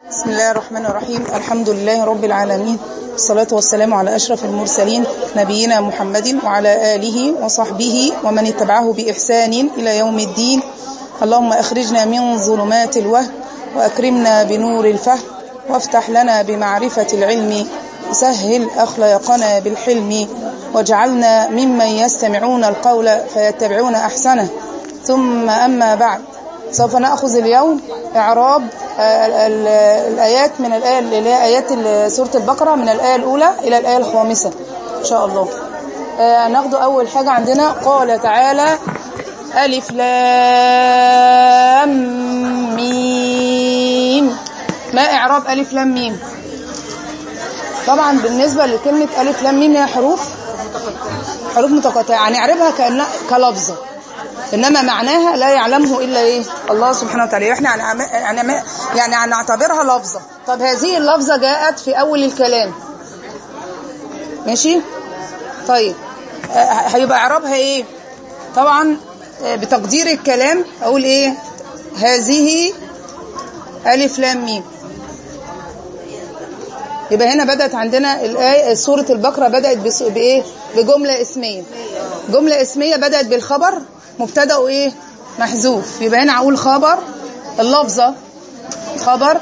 بسم الله الرحمن الرحيم الحمد لله رب العالمين والصلاة والسلام على أشرف المرسلين نبينا محمد وعلى آله وصحبه ومن اتبعه بإحسان إلى يوم الدين اللهم أخرجنا من ظلمات الوهم وأكرمنا بنور الفهم وافتح لنا بمعرفة العلم سهل أخلاقنا بالحلم واجعلنا ممن يستمعون القول فيتبعون أحسنه ثم أما بعد سوف نأخذ اليوم إعراب الآيات من الآية اللي هي آيات سورة البقرة من الآية الأولى إلى الآية الخامسة إن شاء الله ناخد أول حاجة عندنا قال تعالى ألف لام ميم ما إعراب ألف لام ميم طبعا بالنسبة لكلمة ألف لام ميم هي حروف حروف متقاطعة هنعربها كأنها كلفظة انما معناها لا يعلمه الا ايه الله سبحانه وتعالى احنا يعني يعني هنعتبرها لفظه طب هذه اللفظه جاءت في اول الكلام ماشي طيب هيبقى اعرابها ايه طبعا بتقدير الكلام اقول ايه هذه الف لام ميم يبقى هنا بدأت عندنا الآية سورة البقرة بدأت بإيه بجملة اسمية جملة اسمية بدأت بالخبر مبتدا ايه محذوف يبقى هنا اقول خبر اللفظه خبر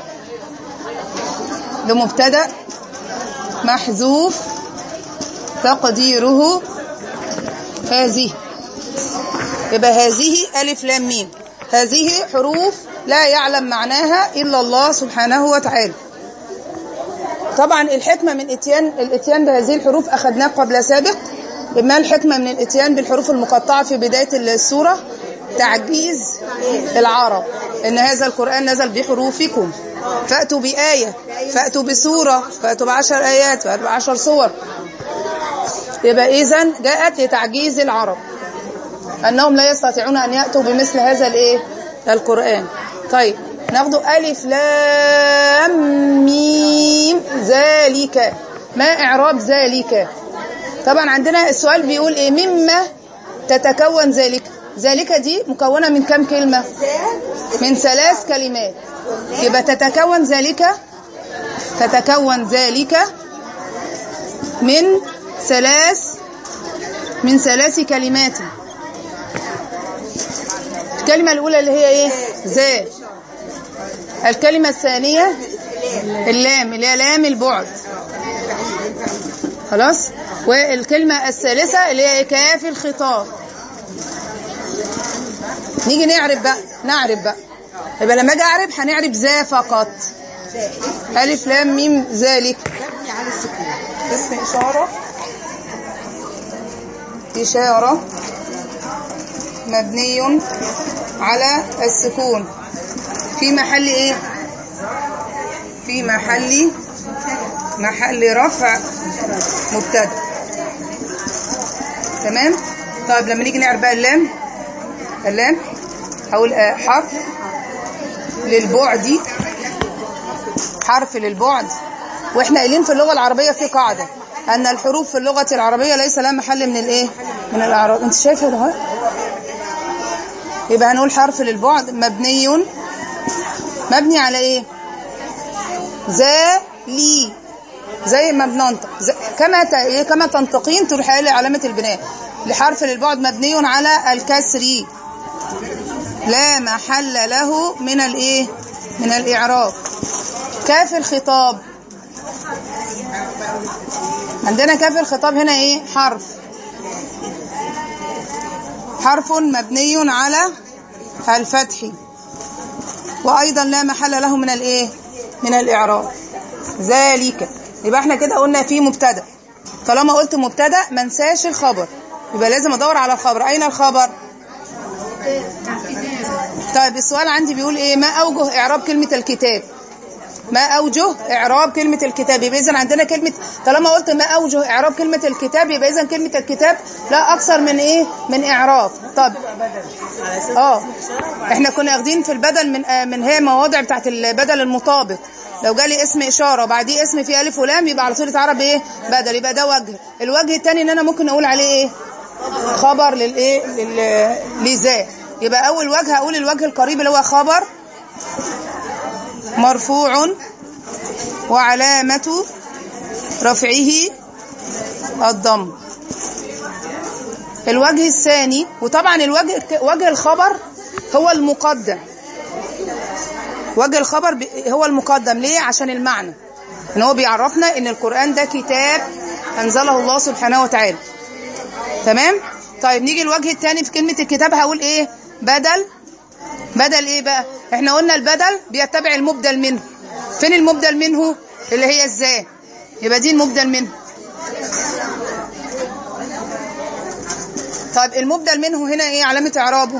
لمبتدا محذوف تقديره هذه يبقى هذه الف لام ميم هذه حروف لا يعلم معناها الا الله سبحانه وتعالى طبعا الحكمه من اتيان الاتيان بهذه الحروف اخذناه قبل سابق ما الحكمة من الاتيان بالحروف المقطعة في بداية السورة تعجيز العرب إن هذا القرآن نزل بحروفكم فأتوا بآية فأتوا بسورة فأتوا بعشر آيات فأتوا بعشر صور يبقى إذن جاءت لتعجيز العرب أنهم لا يستطيعون أن يأتوا بمثل هذا الإيه القرآن طيب ناخد ألف لام ميم ذلك ما إعراب ذلك طبعا عندنا السؤال بيقول ايه مما تتكون ذلك ذلك دي مكونة من كم كلمة من ثلاث كلمات يبقى تتكون ذلك تتكون ذلك من ثلاث من ثلاث كلمات الكلمة الأولى اللي هي ايه ذا الكلمة الثانية اللام اللي هي لام البعد خلاص والكلمة الثالثة اللي هي كاف الخطاب نيجي نعرف بقى نعرف بقى يبقى لما اجي اعرف هنعرف ذا فقط الف لام ميم ذلك اسم اشاره اشاره مبني على السكون في محل ايه في محل محل رفع مبتدا تمام طيب لما نيجي نعرف بقى اللام اللام هقول حرف للبعد حرف للبعد واحنا قايلين في اللغه العربيه في قاعده ان الحروف في اللغه العربيه ليس لها محل من الايه من الاعراب انت شايفه ده يبقى هنقول حرف للبعد مبني مبني على ايه ذا لي زي ما بننطق كما ت... كما تنطقين تروح قايله علامه البناء لحرف للبعد مبني على الكسر لا محل له من الايه من الاعراب كاف الخطاب عندنا كاف الخطاب هنا ايه حرف حرف مبني على الفتح وايضا لا محل له من الايه من الاعراب ذلك يبقى احنا كده قلنا في مبتدا طالما قلت مبتدا ما انساش الخبر يبقى لازم ادور على الخبر اين الخبر طيب السؤال عندي بيقول ايه ما اوجه اعراب كلمه الكتاب ما اوجه اعراب كلمه الكتاب يبقى اذا عندنا كلمه طالما قلت ما اوجه اعراب كلمه الكتاب يبقى اذا كلمه الكتاب لا اكثر من ايه من اعراب طب اه احنا كنا واخدين في البدل من من هي مواضع بتاعت البدل المطابق لو جالي اسم اشاره وبعديه اسم فيه الف ولام يبقى على طول اتعرب ايه بدل يبقى ده وجه الوجه الثاني ان انا ممكن اقول عليه ايه خبر للايه لل... لذا يبقى اول وجه هقول الوجه القريب اللي هو خبر مرفوع وعلامة رفعه الضم الوجه الثاني وطبعا الوجه وجه الخبر هو المقدم وجه الخبر ب- هو المقدم ليه عشان المعنى ان هو بيعرفنا ان القرآن ده كتاب انزله الله سبحانه وتعالى تمام طيب نيجي الوجه الثاني في كلمة الكتاب هقول ايه بدل بدل ايه بقى احنا قلنا البدل بيتبع المبدل منه فين المبدل منه اللي هي ازاي يبقى دي المبدل منه طيب المبدل منه هنا ايه علامة اعرابه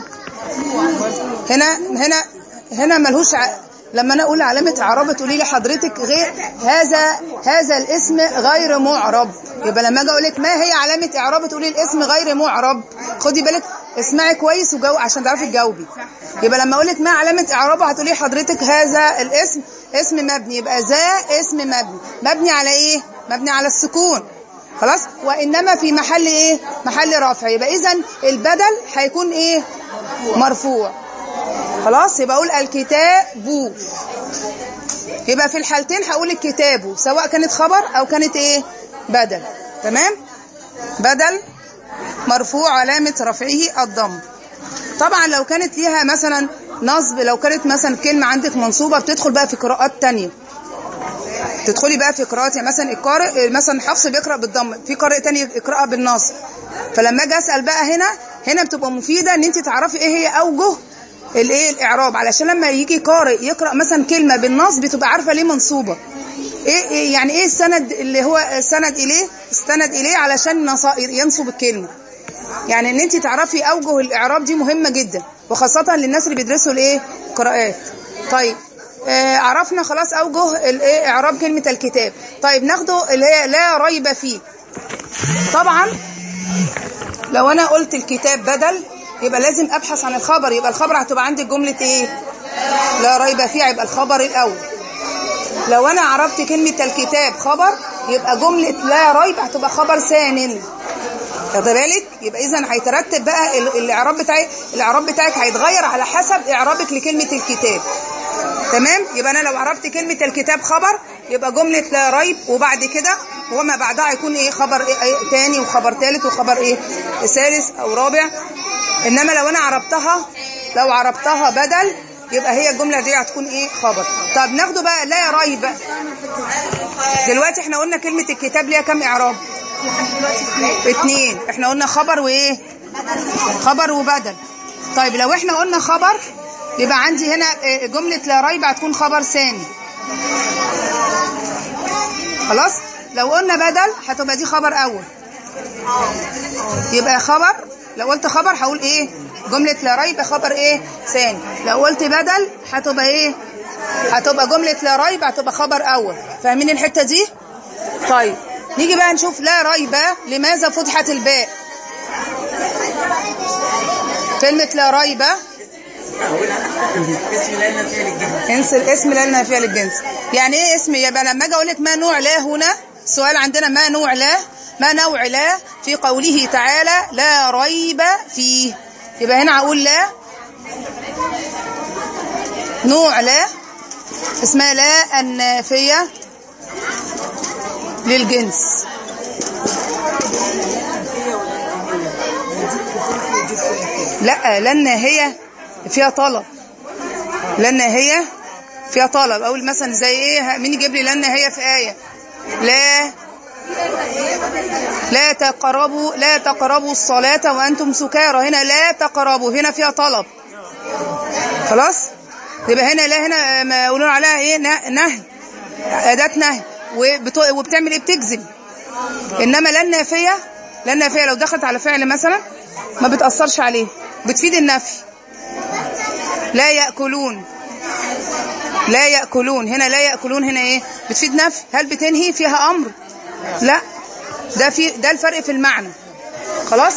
هنا هنا هنا ملهوش ع... لما انا اقول علامة اعراب تقولي لي حضرتك غير هذا هذا الاسم غير معرب يبقى لما اجي اقول لك ما هي علامة اعراب تقولي الاسم غير معرب خدي بالك اسمعي كويس وجاوب عشان تعرفي تجاوبي يبقى لما اقول لك ما علامة اعرابه هتقولي حضرتك هذا الاسم اسم مبني يبقى ذا اسم مبني مبني على ايه مبني على السكون خلاص وانما في محل ايه محل رفع يبقى اذا البدل هيكون ايه مرفوع خلاص يبقى اقول الكتاب يبقى في الحالتين هقول الكتاب سواء كانت خبر او كانت ايه بدل تمام بدل مرفوع علامة رفعه الضم طبعا لو كانت ليها مثلا نصب لو كانت مثلا كلمة عندك منصوبة بتدخل بقى في قراءات تانية تدخلي بقى في قراءات يعني مثلا القارئ مثلا حفص بيقرأ بالضم في قارئ تاني يقرأها بالنصب فلما اجي اسال بقى هنا هنا بتبقى مفيده ان انت تعرفي ايه هي اوجه الايه الاعراب علشان لما يجي قارئ يقرا مثلا كلمه بالنصب تبقى عارفه ليه منصوبه ايه, إيه يعني ايه السند اللي هو السند اليه استند اليه علشان نص- ينصب الكلمه يعني ان انت تعرفي اوجه الاعراب دي مهمه جدا وخاصه للناس اللي بيدرسوا الايه قراءات طيب آه عرفنا خلاص اوجه الايه اعراب كلمه الكتاب طيب ناخده اللي هي لا ريب فيه طبعا لو انا قلت الكتاب بدل يبقى لازم ابحث عن الخبر يبقى الخبر هتبقى عندي جمله ايه لا ريب فيه يبقى الخبر الاول لو انا عرفت كلمه الكتاب خبر يبقى جمله لا ريب هتبقى خبر ثان واخد بالك يبقى اذا هيترتب بقى ال- الاعراب بتاعي الاعراب بتاعك هيتغير على حسب اعرابك لكلمه الكتاب تمام يبقى انا لو عرفت كلمه الكتاب خبر يبقى جمله لا ريب وبعد كده وما بعدها هيكون ايه خبر إيه إيه تاني وخبر ثالث وخبر ايه ثالث او رابع انما لو انا عرفتها لو عرفتها بدل يبقى هي الجمله دي هتكون ايه خبر طب ناخده بقى لا ريب دلوقتي احنا قلنا كلمه الكتاب ليها كام اعراب اتنين احنا قلنا خبر وايه خبر وبدل طيب لو احنا قلنا خبر يبقى عندي هنا اه، جملة لا ريب هتكون خبر ثاني خلاص لو قلنا بدل هتبقى دي خبر اول يبقى خبر لو قلت خبر هقول ايه جملة لا ريب خبر ايه ثاني لو قلت بدل هتبقى ايه هتبقى جملة لا ريب هتبقى خبر اول فاهمين الحتة دي طيب نيجي بقى نشوف لا ريب لماذا فتحت الباء كلمة لا ريب انسى الاسم لان نافيه للجنس يعني ايه اسم يبقى لما اجي اقول لك ما نوع لا هنا السؤال عندنا ما نوع لا ما نوع لا في قوله تعالى لا ريب فيه يبقى هنا هقول لا نوع لا اسمها لا النافيه للجنس لا لان هي فيها طلب لان هي فيها طلب اقول مثلا زي ايه مين يجيب لي لان هي في ايه لا لا تقربوا لا تقربوا الصلاة وأنتم سكارى هنا لا تقربوا هنا فيها طلب خلاص يبقى هنا لا هنا ما يقولون عليها ايه نه- نهي أداة نهي وبت- وبتعمل ايه بتجزم انما لا النافيه لا النافيه لو دخلت على فعل مثلا ما بتاثرش عليه بتفيد النفي لا ياكلون لا ياكلون هنا لا ياكلون هنا ايه بتفيد نفي هل بتنهي فيها امر لا ده في ده الفرق في المعنى خلاص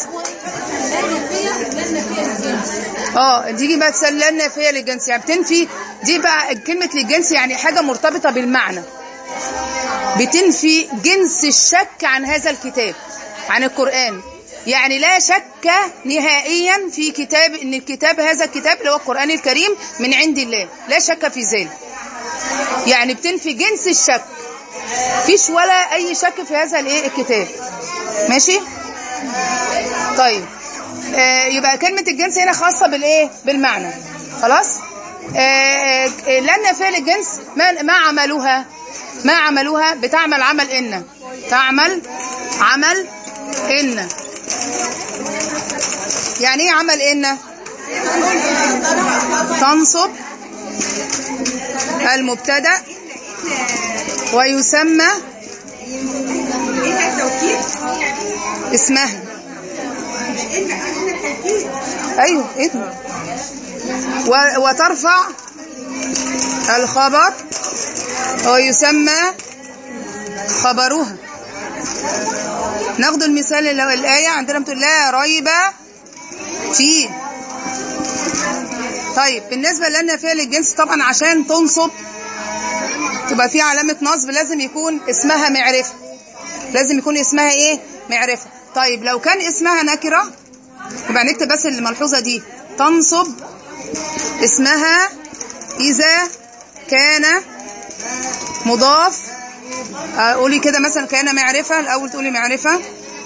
اه تيجي بقى تسال لا النافيه للجنس يعني بتنفي دي بقى كلمه للجنس يعني حاجه مرتبطه بالمعنى بتنفي جنس الشك عن هذا الكتاب عن القرآن يعني لا شك نهائيا في كتاب ان الكتاب هذا الكتاب اللي هو القرآن الكريم من عند الله لا شك في ذلك يعني بتنفي جنس الشك فيش ولا اي شك في هذا الايه الكتاب ماشي طيب آه يبقى كلمة الجنس هنا خاصة بالايه بالمعنى خلاص آه آه، لن نافية للجنس ما, ما عملوها ما عملوها بتعمل عمل إن تعمل عمل إن يعني ايه عمل إن تنصب المبتدأ ويسمى اسمها ايوه ايه ده؟ و- وترفع الخبر ويسمى خبرها ناخد المثال اللي هو الآية عندنا بتقول لا ريب فيه طيب بالنسبة لنا فعل الجنس طبعا عشان تنصب تبقى في علامة نصب لازم يكون اسمها معرفة لازم يكون اسمها ايه معرفة طيب لو كان اسمها نكرة يبقى نكتب بس الملحوظة دي تنصب اسمها إذا كان مضاف آه، قولي كده مثلا كان معرفة الأول تقولي معرفة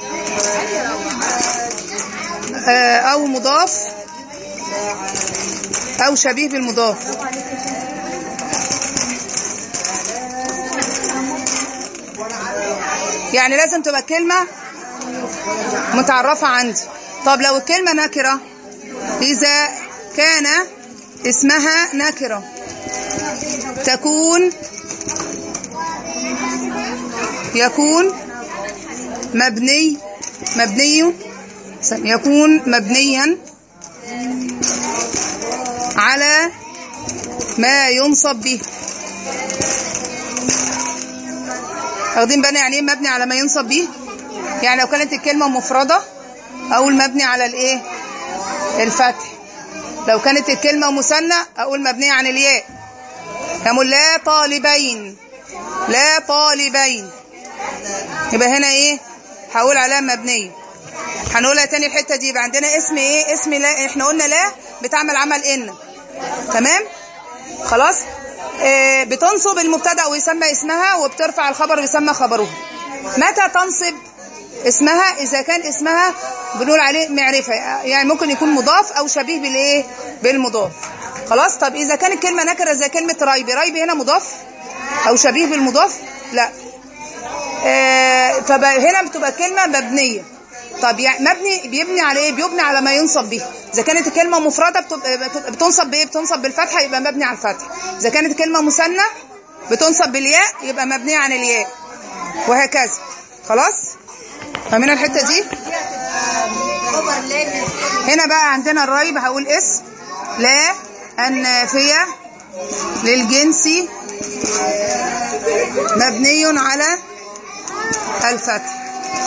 آه، أو مضاف أو شبيه بالمضاف يعني لازم تبقى كلمة متعرفة عندي طب لو الكلمة نكرة إذا كان اسمها نكرة تكون يكون مبني مبني يكون مبنيا على ما ينصب به واخدين بالنا يعني ايه مبني على ما ينصب به يعني لو كانت الكلمه مفرده اقول مبني على الايه الفتح لو كانت الكلمه مثنى اقول مبنيه عن الياء يقول لا طالبين لا طالبين يبقى هنا ايه هقول عليها مبنيه هنقولها تاني الحته دي يبقى عندنا اسم ايه اسم لا احنا قلنا لا بتعمل عمل ان تمام خلاص آه بتنصب المبتدا ويسمى اسمها وبترفع الخبر ويسمى خبره متى تنصب اسمها اذا كان اسمها بنقول عليه معرفه يعني ممكن يكون مضاف او شبيه بالايه بالمضاف خلاص طب اذا كانت كلمه نكره زي كلمه ريب ريب هنا مضاف او شبيه بالمضاف لا آه فهنا بتبقى كلمه مبنيه طب يعني مبني بيبني على ايه بيبني على ما ينصب به اذا كانت الكلمه مفرده بتبقى بتنصب بايه بتنصب بالفتحه يبقى مبني على الفتح اذا كانت كلمه مثنى بتنصب بالياء يبقى مبنيه عن الياء وهكذا خلاص فاهمين الحته دي هنا بقى عندنا الريب هقول اسم لا النافيه للجنس مبني على الفتح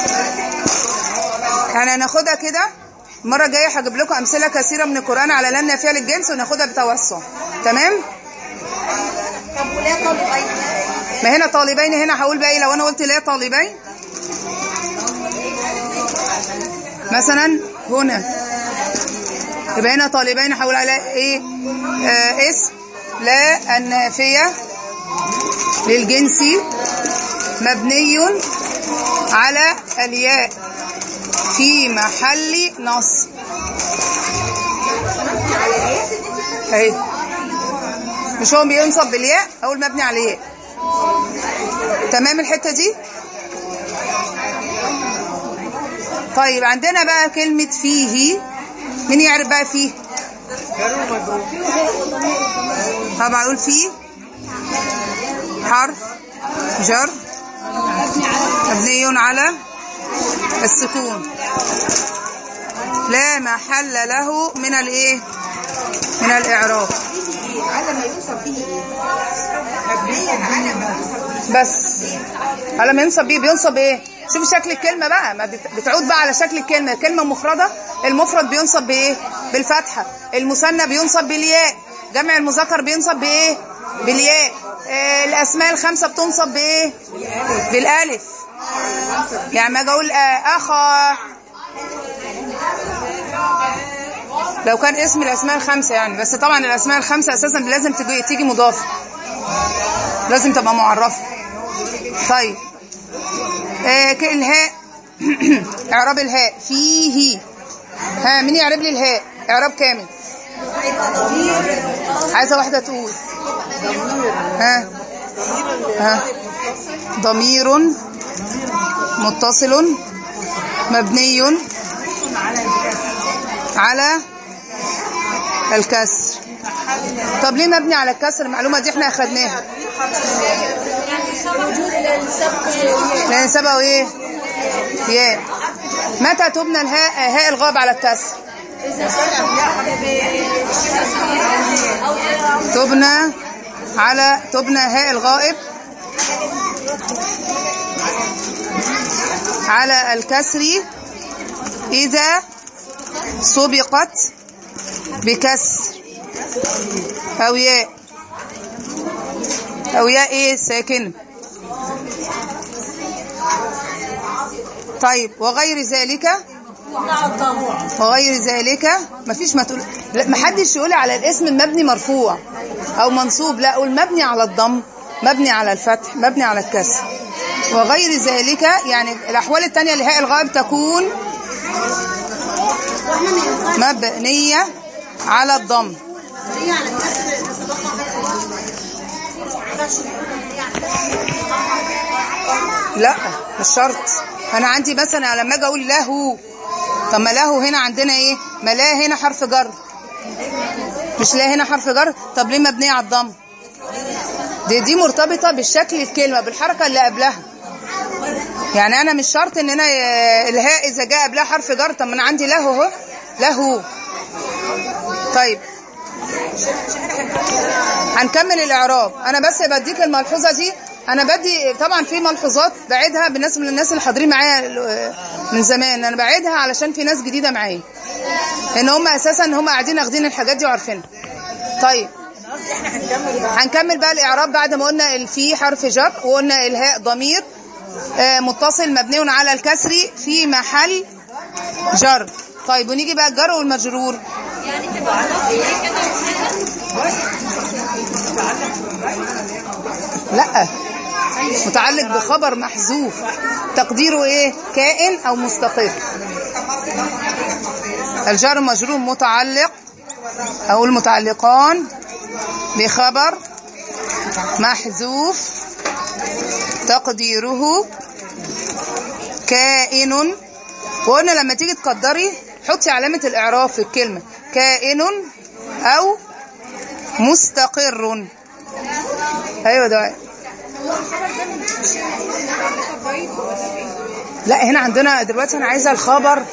يعني هناخدها كده المره الجايه هجيب لكم امثله كثيره من القران على لا النافيه للجنس وناخدها بتوسع تمام طب ولا طالبين ما هنا طالبين هنا هقول بقى ايه لو انا قلت لا طالبين مثلا هنا يبقى هنا طالبين هقول على ايه آه اسم لا النافيه للجنس مبني على الياء في محل نصب اهي مش هو بينصب بالياء اقول مبني على الياء تمام الحته دي طيب عندنا بقى كلمة فيه مين يعرف بقى فيه طبعا اقول فيه حرف جر مبني على السكون لا محل له من الايه من الاعراب على ما يوصف به مبنيا على ما يوصف به بس على ما ينصب بيه بينصب ايه شوف شكل الكلمه بقى ما بت- بتعود بقى على شكل الكلمه كلمه مفرده المفرد بينصب بايه بالفتحه المثنى بينصب بالياء جمع المذكر بينصب بايه بالياء آه الاسماء الخمسه بتنصب بايه بالالف يعني ما اجي اقول آه اخا لو كان اسم الاسماء الخمسه يعني بس طبعا الاسماء الخمسه اساسا لازم تيجي تيجي مضافه لازم تبقى معرفة طيب آه ك- الهاء اعراب الهاء فيه ها مين يعرب لي الهاء اعراب كامل عايزه واحده تقول ها ها ضمير متصل مبني على الكسر طب ليه مبني على الكسر المعلومه دي احنا اخدناها لان سبقوا ايه ياء متى تبنى الهاء هاء الغاب على الكسر تبنى على تبنى هاء الغائب على الكسر إذا سبقت بكسر أو ياء أو ياء إيه ساكن طيب وغير ذلك وغير ذلك مفيش ما تقول لا محدش يقول على الاسم المبني مرفوع او منصوب لا قول مبني على الضم مبني على الفتح مبني على الكسر وغير ذلك يعني الاحوال الثانيه لهاء الغائب تكون مبنيه على الضم لا مش شرط انا عندي مثلا لما اجي اقول له طب ما له هنا عندنا ايه ما لا هنا حرف جر مش لا هنا حرف جر طب ليه مبنيه على الضم دي دي مرتبطه بالشكل الكلمه بالحركه اللي قبلها يعني انا مش شرط ان انا ي- الهاء اذا جاء قبلها حرف جر طب ما انا عندي له اهو له طيب هنكمل الاعراب انا بس بديك الملحوظه دي انا بدي طبعا في ملحوظات بعيدها بالنسبه للناس اللي حاضرين معايا من زمان انا بعيدها علشان في ناس جديده معايا ان هم اساسا هم قاعدين واخدين الحاجات دي وعارفينها طيب هنكمل بقى الاعراب بعد ما قلنا ال- في حرف جر وقلنا الهاء ضمير آه، متصل مبني على الكسر في محل جر طيب ونيجي بقى الجر والمجرور لا متعلق بخبر محذوف تقديره ايه كائن او مستقر الجار مجرور متعلق او المتعلقان بخبر محذوف تقديره كائن وقلنا لما تيجي تقدري حطي علامة الإعراب في الكلمة كائن أو مستقر أيوة ده لا هنا عندنا دلوقتي أنا عايزة الخبر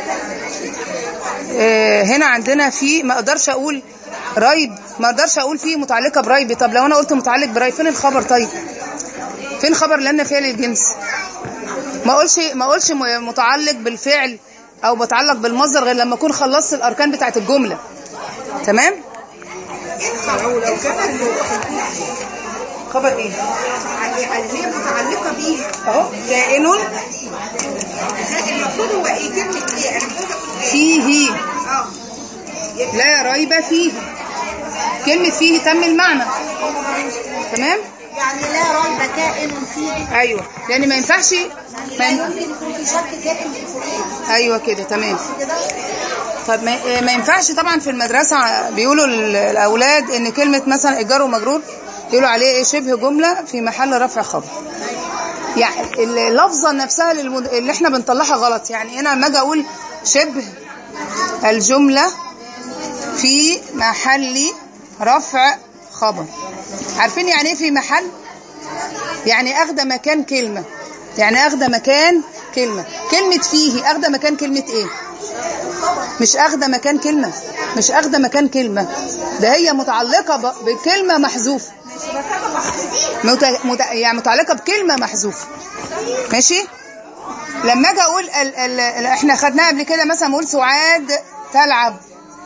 آه، هنا عندنا في ما اقدرش اقول ريب ما اقدرش اقول فيه متعلقه بريب طب لو انا قلت متعلق بريب فين الخبر طيب فين خبر لان فعل الجنس ما اقولش ما اقولش م- متعلق بالفعل او بتعلق بالمصدر غير لما اكون خلصت الاركان بتاعه الجمله تمام لو لو كان خبر ايه يعني هي متعلقه بيه اهو كائن المفروض هو ايه كلمه ايه انا المفروض اقول ايه فيه اه لا ريب فيه كلمه فيه تم المعنى تمام يعني لا ريب كائن فيه ايوه لان ما ينفعش ما لا ين... يمكن يكون في شك كائن في الفروع ايوه كده تمام كده طب ما, ما ينفعش طبعا في المدرسه بيقولوا ال- الاولاد ان كلمه مثلا ايجار ومجرور يقولوا عليه ايه شبه جمله في محل رفع خبر يعني اللفظه نفسها للمد... اللي احنا بنطلعها غلط يعني انا لما اجي اقول شبه الجمله في محل رفع خبر عارفين يعني ايه في محل يعني اخده مكان كلمه يعني اخده مكان كلمه كلمه فيه اخده مكان كلمه ايه مش اخده مكان كلمه مش اخده مكان كلمه ده هي متعلقه ب- بكلمه محذوفه مت... مت... يعني متعلقه بكلمه محذوفه ماشي لما اجي اقول ال... ال... ال... احنا خدناها قبل كده مثلا اقول سعاد تلعب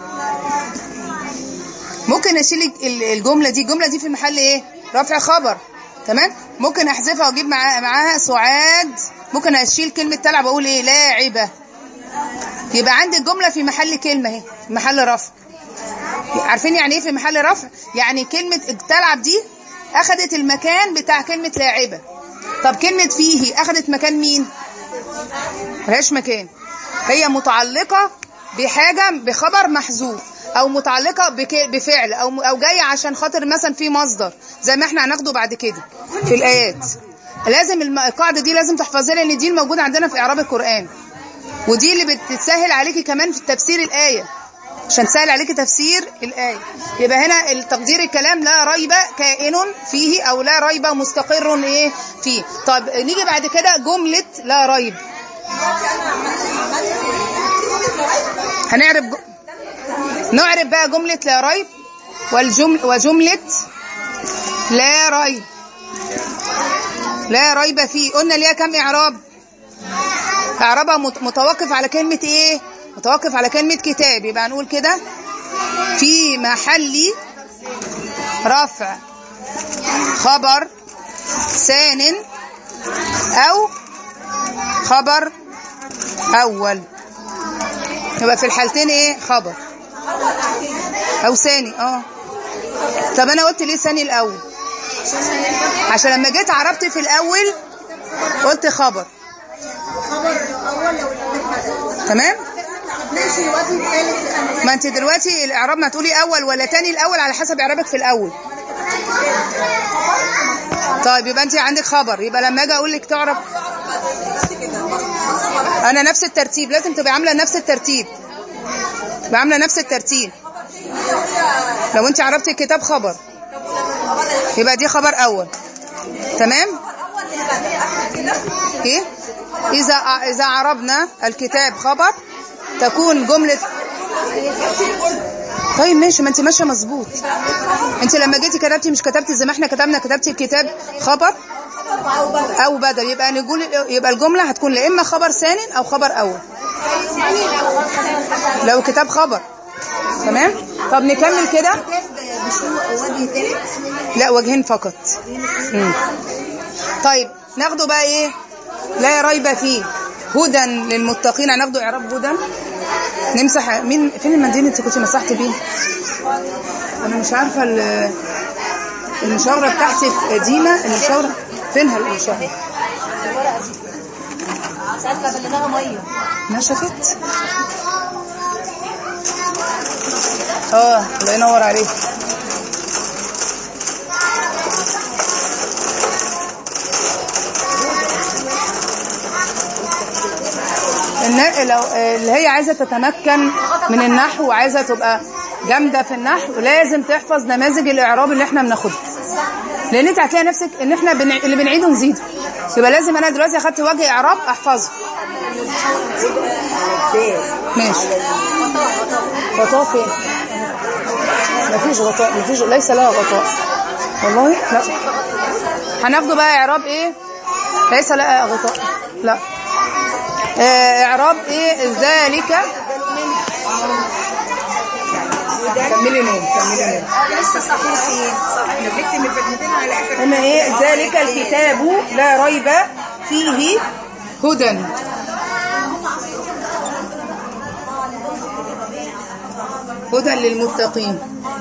ممكن اشيل ال- الجمله دي الجمله دي في محل ايه رفع خبر تمام ممكن احذفها واجيب معاها معاها سعاد ممكن اشيل كلمه تلعب واقول ايه لاعبه يبقى عندي الجمله في محل كلمه اهي محل رفع عارفين يعني ايه في محل رفع يعني كلمه تلعب دي اخذت المكان بتاع كلمة لاعبة طب كلمة فيه اخذت مكان مين ملهاش مكان هي متعلقة بحاجة بخبر محذوف او متعلقة بك- بفعل او او جاية عشان خاطر مثلا في مصدر زي ما احنا هناخده بعد كده في الايات لازم الم- القاعدة دي لازم تحفظيها لان دي الموجودة عندنا في اعراب القرآن ودي اللي بتسهل عليكي كمان في تفسير الآية عشان تسهل عليكي تفسير الآية يبقى هنا التقدير الكلام لا ريب كائن فيه أو لا ريب مستقر إيه فيه طب نيجي بعد كده جملة لا ريب هنعرف ج... نعرف بقى جملة لا ريب والجمل وجملة لا ريب لا ريب فيه قلنا ليها كم إعراب اعرابها مت- متوقف على كلمة ايه متوقف على كلمة كتاب يبقى هنقول كده في محل رفع خبر ثان او خبر اول يبقى في الحالتين ايه خبر او ثاني اه طب انا قلت ليه ثاني الاول عشان لما جيت عربت في الاول قلت خبر تمام ماشي الوجه الثالث ما انت دلوقتي الاعراب ما تقولي اول ولا تاني الاول على حسب اعرابك في الاول طيب يبقى انت عندك خبر يبقى لما اجي اقول لك تعرف انا نفس الترتيب لازم تبقى عامله نفس الترتيب تبقى عامله نفس الترتيب لو انت عرفتي الكتاب خبر يبقى دي خبر اول تمام ايه اذا اذا عربنا الكتاب خبر تكون جمله طيب ماشي ما انت ماشيه مظبوط انت لما جيتي كتبتي مش كتبتي زي ما احنا كتبنا كتبتي الكتاب خبر او بدل يبقى نقول يبقى الجمله هتكون لا اما خبر ثاني او خبر اول لو كتاب خبر تمام طب نكمل كده وجه ثالث لا وجهين فقط مم. طيب ناخده بقى ايه لا ريب فيه هدى للمتقين هناخده اعراب هدى نمسح مين فين المنديل اللي انت كنت مسحت بيه انا مش عارفه ال- المشاوره بتاعتي قديمه المشاوره فينها المشاوره ساعتها بليناها ميه نشفت اه الله ينور عليك النا- لو اللي هي عايزه تتمكن من النحو وعايزه تبقى جامده في النحو لازم تحفظ نماذج الاعراب اللي احنا بناخدها لان انت هتلاقي نفسك ان احنا بنع... اللي بنعيده نزيده يبقى لازم انا دلوقتي اخدت وجه اعراب احفظه ماشي غطاء فين مفيش غطاء مفيش ليس لها غطاء والله لا هناخده بقى اعراب ايه ليس لها غطاء لا آه، اعراب ايه ذلك كملي نوم كملي نوم لسه صحيحين صح احنا بنكتب الكلمتين على اخر هنا ايه ذلك الكتاب لا ريب فيه هدى هدى للمتقين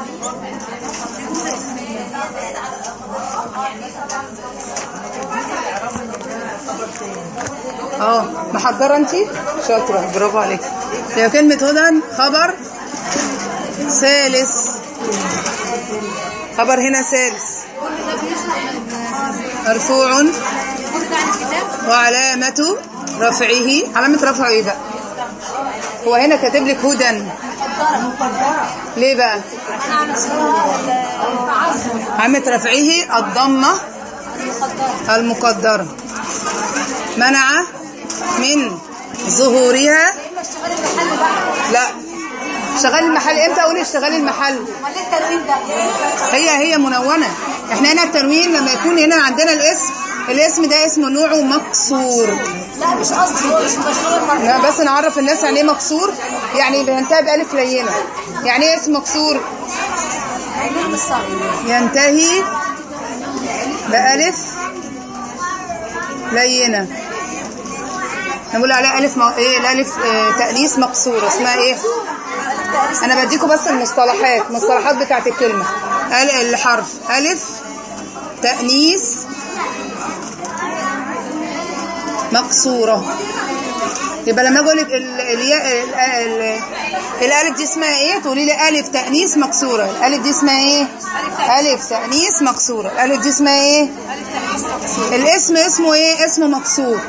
اه محضره انت شاطره برافو عليك هي كلمه هدى خبر ثالث خبر هنا ثالث مرفوع وعلامة رفعه علامة رفعه ايه بقى هو هنا كاتب لك هدى ليه بقى علامة رفعه الضمة المقدرة منع من ظهورها لا اشتغال المحل امتى اقول اشتغال المحل امال ايه التنوين ده؟ هي هي منونة احنا هنا التنوين لما يكون هنا عندنا الاسم الاسم ده اسمه نوعه مكسور لا مش قصدي هو مش مشهور مرة لا بس نعرف الناس يعني ايه مكسور يعني بينتهي بألف لينة يعني ايه اسم مكسور هينام الصعب ينتهي بألف لينة نقول عليها ألف م... ايه الألف آه تأنيث مكسور اسمها ايه انا بديكم بس المصطلحات المصطلحات بتاعت الكلمة ال- الحرف ألف تأنيث مقصورة يبقى لما اقول لك ال- الياء ال- ال- الالف دي اسمها ايه تقولي لي الف تانيث مكسوره الالف دي اسمها ايه الف تانيث مكسوره الالف دي اسمها ايه الاسم اسمه ايه اسمه مكسور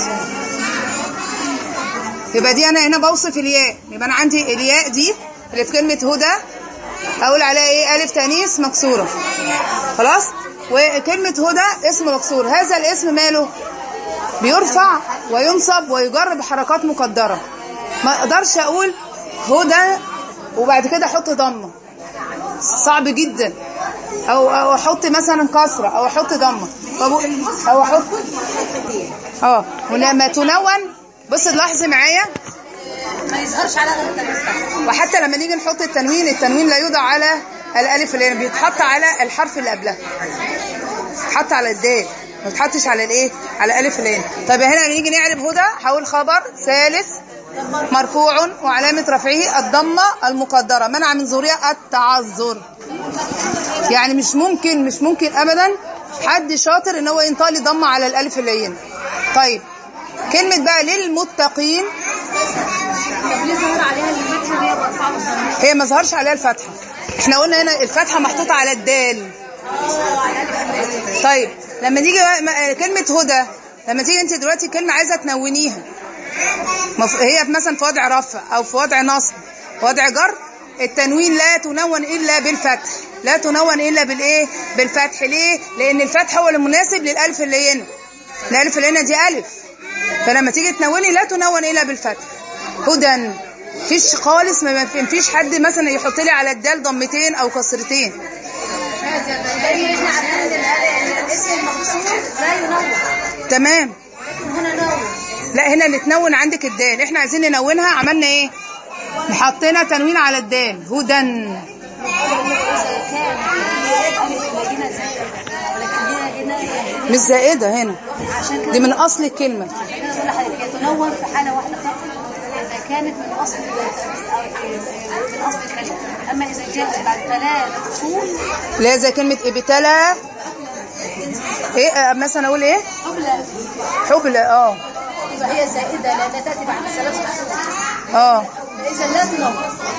يبقى دي انا هنا بوصف الياء يبقى انا عندي الياء دي اللي في كلمه هدى اقول عليها ايه الف تانيث مكسوره خلاص وكلمه هدى اسم مكسور هذا الاسم ماله بيرفع وينصب ويجر بحركات مقدرة ما اقدرش اقول هدى وبعد كده احط ضمه صعب جدا او او احط مثلا كسره او احط ضمه فبقول- او احط اه ولما تنون بص تلاحظي معايا ما يظهرش على غير التنوين وحتى لما نيجي نحط التنوين التنوين لا يوضع على الالف اللي هنا بيتحط على الحرف اللي قبلها حط على الدال ما بيتحطش على الايه على الالف اللي هنا طب هنا لما نيجي نعرب هدى هقول خبر ثالث مرفوع وعلامة رفعه الضمة المقدرة منع من ظهورها التعذر يعني مش ممكن مش ممكن ابدا حد شاطر ان هو ينطق لي ضمة على الالف اللي هنا طيب كلمة بقى للمتقين طب ليه ظهر عليها الفتحه وهي مرفوعه بالضمه؟ هي ما ظهرش عليها الفتحة احنا قلنا هنا الفتحة محطوطة على الدال طيب لما نيجي بقى- م- كلمة هدى لما تيجي انت دلوقتي كلمة عايزة تنونيها مف- هي مثلا في وضع رفع او في وضع نصب في وضع جر التنوين لا تنون الا بالفتح لا تنون الا بالايه بالفتح ليه لان الفتح هو المناسب للالف اللي هنا الالف اللي هنا دي الف فلما تيجي تنوني لا تنون الا بالفتح هدى فيش خالص ما ما فيش حد مثلا يحط لي على الدال ضمتين او كسرتين زي ما احنا عارفين ان الاسم المقصور لا ينور تمام هنا نور لا هنا اللي تنون عندك الدال احنا عايزين ننونها عملنا ايه حطينا تنوين على الدال هدى اذا كان الالف لقينا زائده ولكن هنا هنا مش زائده هنا عشان كده دي من اصل الكلمه كده بقول لحضرتك هي تنور في حاله واحده فقط اذا كانت من اصل من اصل الكلمه اما اذا جاءت بعد ثلاث فصول لا زي كلمه ابتلى ايه آه، مثلا اقول ايه قبل حبلى اه يبقى هي زائده لانها تاتي بعد ثلاث فصول اه فاذا لا تنور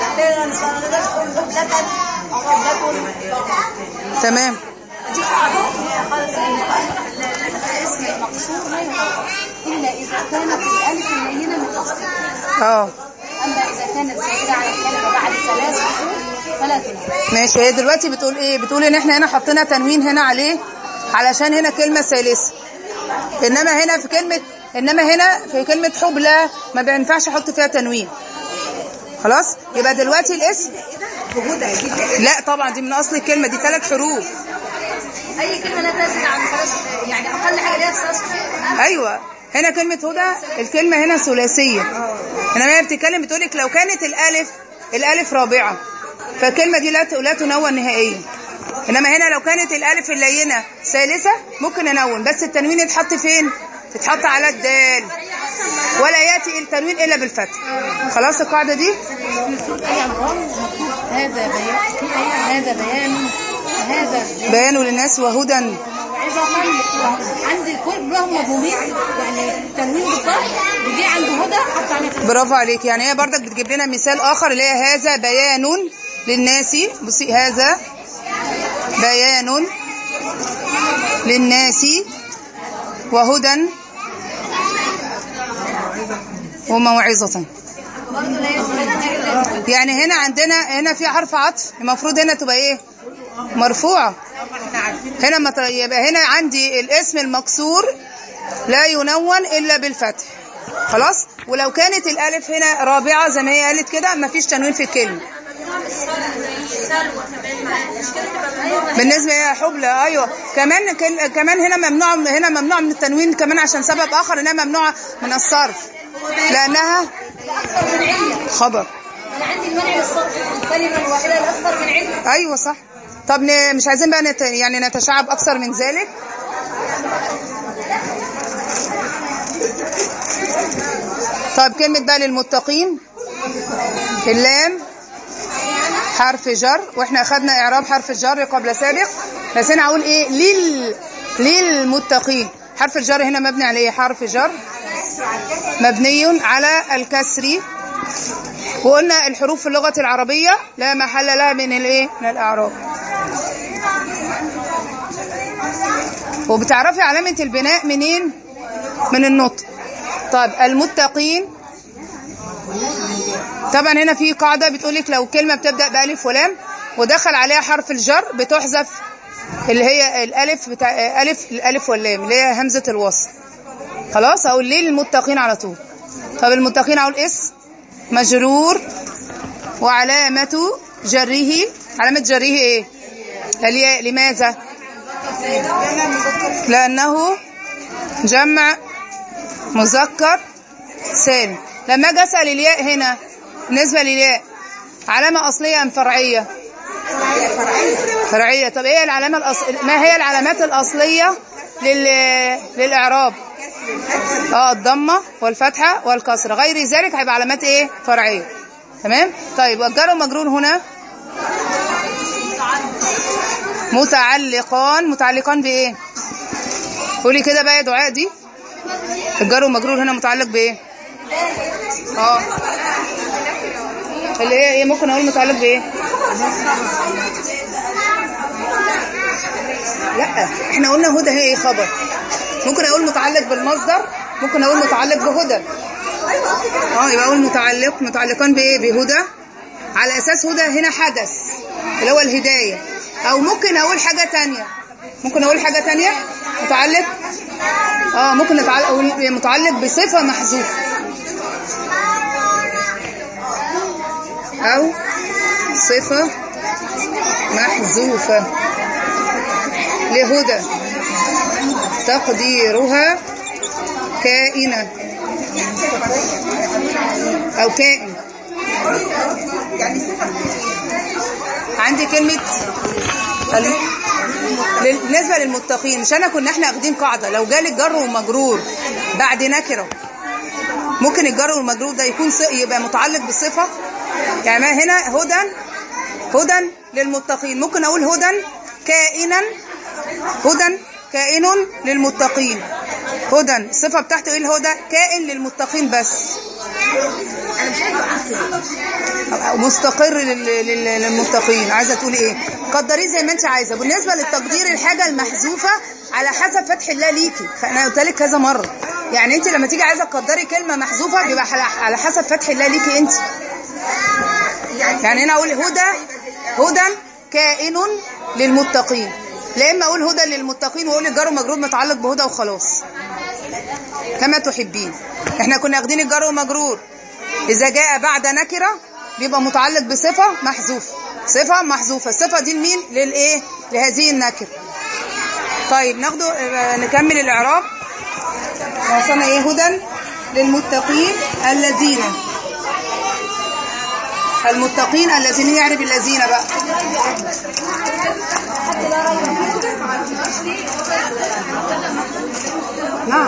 تمام دي قاعده قالت الاسم المقصور لا ينور الا اذا كانت الالف اللينه من اصل اه اما اذا كانت زائده على الكلمه بعد ثلاث فصول فلا تنور ماشي هي دلوقتي بتقول ايه بتقول ان احنا هنا حطينا تنوين هنا عليه علشان هنا كلمه ثالثه انما هنا في كلمه انما هنا في كلمه حبلى ما بينفعش احط فيها تنوين خلاص يبقى دلوقتي الاسم لا طبعا دي من اصل الكلمه دي ثلاث حروف اي كلمه لا تزيد عن ثلاث يعني اقل حاجه ليها ثلاث فصول ايوه هنا كلمه هدى الكلمه هنا ثلاثيه انما هي بتتكلم بتقولك لو كانت الالف الالف رابعه فالكلمه دي لا ت- لا تنون نهائيا انما هنا لو كانت الالف اللينه ثالثه ممكن انون بس التنوين يتحط فين يتحط على الدال ولا ياتي التنوين الا بالفتح خلاص القاعده دي هذا بيان هذا بيان هذا بيان للناس وهدى موعظة عند كل لهم مضمومين يعني التنوين بالضبط بيجي عند هدى حط عليه كده. برافو عليك يعني هي برضك بتجيب لنا مثال اخر اللي هي هذا بيان للناس بصي هذا بيان للناس وهدى وموعظة برضه لا يزال يعني هنا عندنا هنا في حرف عطف المفروض هنا تبقى ايه مرفوعة هنا ما ت- يبقى هنا عندي الاسم المكسور لا ينون الا بالفتح خلاص ولو كانت الالف هنا رابعة زي ما هي قالت كده ما فيش تنوين في الكلمة بالنسبة يا حبلى ايوه كمان كل- كمان هنا ممنوع هنا ممنوع من التنوين كمان عشان سبب اخر انها ممنوعة من الصرف لانها اكثر من علة خبر انا عندي المنع للصرف الكلمه الواحده الاكثر من علة ايوه صح طب ن- مش عايزين بقى نت... يعني نتشعب اكثر من ذلك طب كلمة بقى للمتقين اللام حرف جر واحنا اخدنا اعراب حرف الجر قبل سابق بس انا اقول ايه لل للمتقين حرف الجر هنا مبني على ايه حرف جر مبني على الكسر وقلنا الحروف في اللغة العربية لا محل لها من الايه من الاعراب وبتعرفي علامة البناء منين من النطق طيب المتقين طبعا هنا في قاعدة بتقولك لو كلمة بتبدأ بألف ولام ودخل عليها حرف الجر بتحذف اللي هي الألف بتاع ألف الألف واللام اللي هي همزة الوصل خلاص أقول ليه للمتقين على طول طب المتقين أقول اسم مجرور وعلامة جره علامة جره ايه الياء لماذا لأنه جمع مذكر سالم لما اجي اسال الياء هنا بالنسبه للياء علامه اصليه ام فرعيه فرعيه طب ايه العلامه الأص... ما هي العلامات الاصليه لل... للاعراب اه الضمه والفتحه والكسره غير ذلك هيبقى علامات ايه فرعيه تمام طيب والجر ومجرور هنا متعلقان متعلقان بايه قولي كده بقى يا دعاء دي الجر ومجرور هنا متعلق بايه اه اللي هي ايه ممكن اقول متعلق بايه لا احنا قلنا هدى هي ايه خبر ممكن اقول متعلق بالمصدر ممكن اقول متعلق بهدى اه يبقى اقول متعلق متعلقان بايه بهدى على اساس هدى هنا حدث اللي هو الهدايه او ممكن اقول حاجه تانية ممكن اقول حاجه تانية متعلق اه ممكن نتعلق أقول متعلق بصفه محذوفه أو صفة محذوفة لهدى تقديرها كائنة أو كائن عندي كلمة الم- لل- بالنسبة للمتقين مش أنا كنا احنا واخدين قاعدة لو جالي جر ومجرور بعد نكرة ممكن الجر والمجرور ده يكون ص- يبقى متعلق بالصفة يعني ما هنا هدى هدى للمتقين ممكن اقول هدى كائنا هدى كائن للمتقين هدى الصفة بتاعته ايه الهدى كائن للمتقين بس مستقر لل- لل- للمتقين عايزه تقولي ايه قدريه زي ما انت عايزه بالنسبه للتقدير الحاجه المحذوفه على حسب فتح الله ليكي انا قلت لك كذا مره يعني انت لما تيجي عايزه تقدري كلمه محذوفه بيبقى على- على حسب فتح الله ليكي انت يعني هنا اقول هدى هدى كائن للمتقين لا اما اقول هدى للمتقين واقول الجار ومجرور متعلق بهدى وخلاص كما تحبين احنا كنا واخدين الجار ومجرور اذا جاء بعد نكره بيبقى متعلق بصفه محذوفه صفه محذوفه الصفه دي لمين للايه لهذه النكره طيب ناخده اه، نكمل الاعراب وصلنا ايه هدى للمتقين الذين المتقين الذين يعرف الذين بقى نعم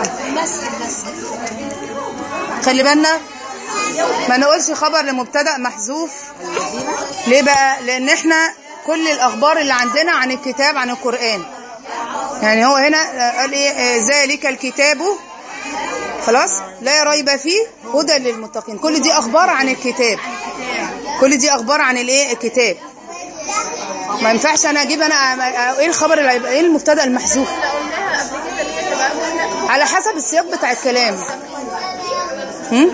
خلي بالنا ما نقولش خبر لمبتدا محذوف ليه بقى لان احنا كل الاخبار اللي عندنا عن الكتاب عن القران يعني هو هنا قال ايه آه، ذلك الكتاب خلاص لا ريب فيه هدى للمتقين كل دي اخبار عن الكتاب كل دي اخبار عن الايه الكتاب ما ينفعش انا اجيب انا ايه الخبر اللي هيبقى ايه المبتدا المحذوف على حسب السياق بتاع الكلام هم؟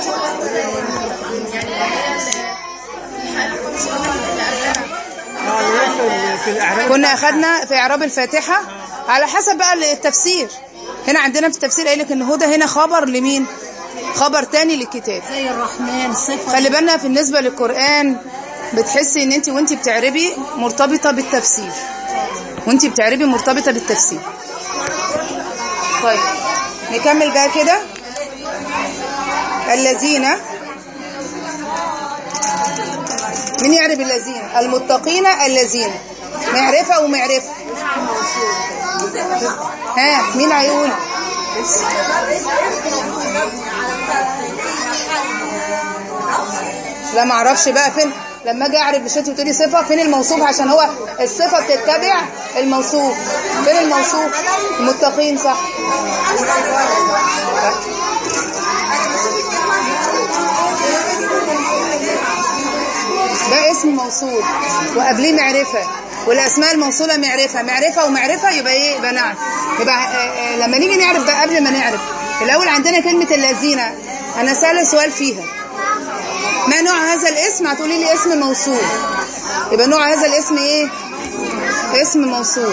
كنا اخدنا في اعراب الفاتحه على حسب بقى التفسير هنا عندنا في التفسير قايل لك ان هدى هنا خبر لمين خبر تاني للكتاب زي الرحمن صفة خلي بالنا بالنسبه للقران بتحسي ان انت وانت بتعربي مرتبطه بالتفسير وانت بتعربي مرتبطه بالتفسير طيب نكمل بقى كده الذين مين يعرف الذين المتقين الذين معرفه ومعرفه ها مين هيقول لا ما اعرفش بقى فين لما اجي اعرف مش انت بتقولي صفه فين الموصوف عشان هو الصفه بتتبع الموصوف فين الموصوف المتقين صح ده اسم موصول وقبليه معرفة والأسماء الموصولة معرفة معرفة ومعرفة يبقى إيه يبقى نعرف يبقى آه، آه، لما نيجي نعرف بقى قبل ما نعرف الأول عندنا كلمة الذين أنا سأل سؤال فيها ما نوع هذا الاسم هتقولي لي اسم موصول يبقى نوع هذا الاسم إيه اسم موصول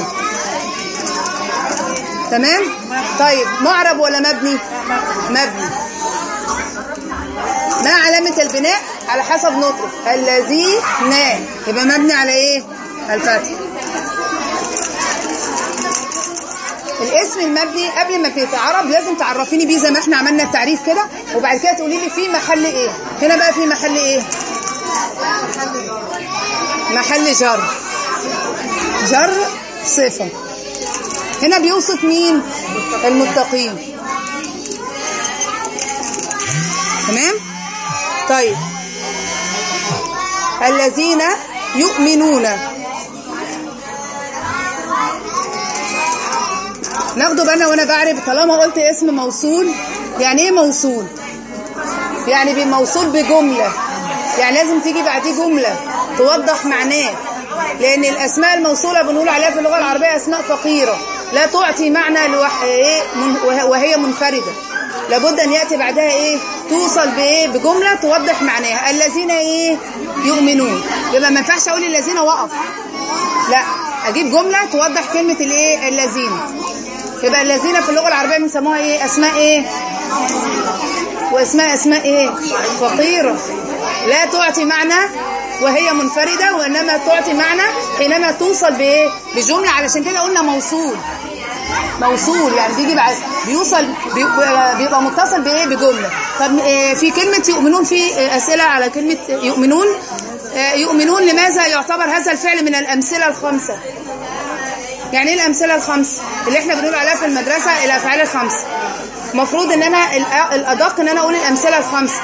تمام طيب معرب ولا مبني مبني ما علامة البناء على حسب نطقه الذين يبقى مبني على ايه الفتح الاسم المبني قبل ما بيتعرب لازم تعرفيني بيه زي ما احنا عملنا التعريف كده وبعد كده تقولي لي في محل ايه هنا بقى في محل ايه محل جر جر صفة هنا بيوصف مين المتقين تمام طيب الذين يؤمنون ناخده بالنا وانا بعرف طالما قلت اسم موصول يعني ايه موصول يعني بموصول بجملة يعني لازم تيجي بعديه جملة توضح معناه لان الاسماء الموصولة بنقول عليها في اللغة العربية اسماء فقيرة لا تعطي معنى لوح... إيه من... وه- وهي منفردة لابد ان ياتي بعدها ايه توصل بايه بجمله توضح معناها الذين ايه يؤمنون يبقى ما ينفعش اقول الذين وقف لا اجيب جمله توضح كلمه الايه الذين يبقى الذين في اللغه العربيه بنسموها ايه اسماء ايه واسماء اسماء ايه فقيره لا تعطي معنى وهي منفرده وانما تعطي معنى حينما توصل بايه بجمله علشان كده قلنا موصول موصول يعني بيجي بعد بيوصل بي- بيبقى متصل بايه بجمله طب آه، في كلمه يؤمنون في آه، اسئله على كلمه يؤمنون آه، يؤمنون لماذا يعتبر هذا الفعل من الامثله الخمسه يعني ايه الامثله الخمس اللي احنا بنقول عليها في المدرسه الافعال الخمسه المفروض ان انا الأ- الادق ان انا اقول الامثله الخمسه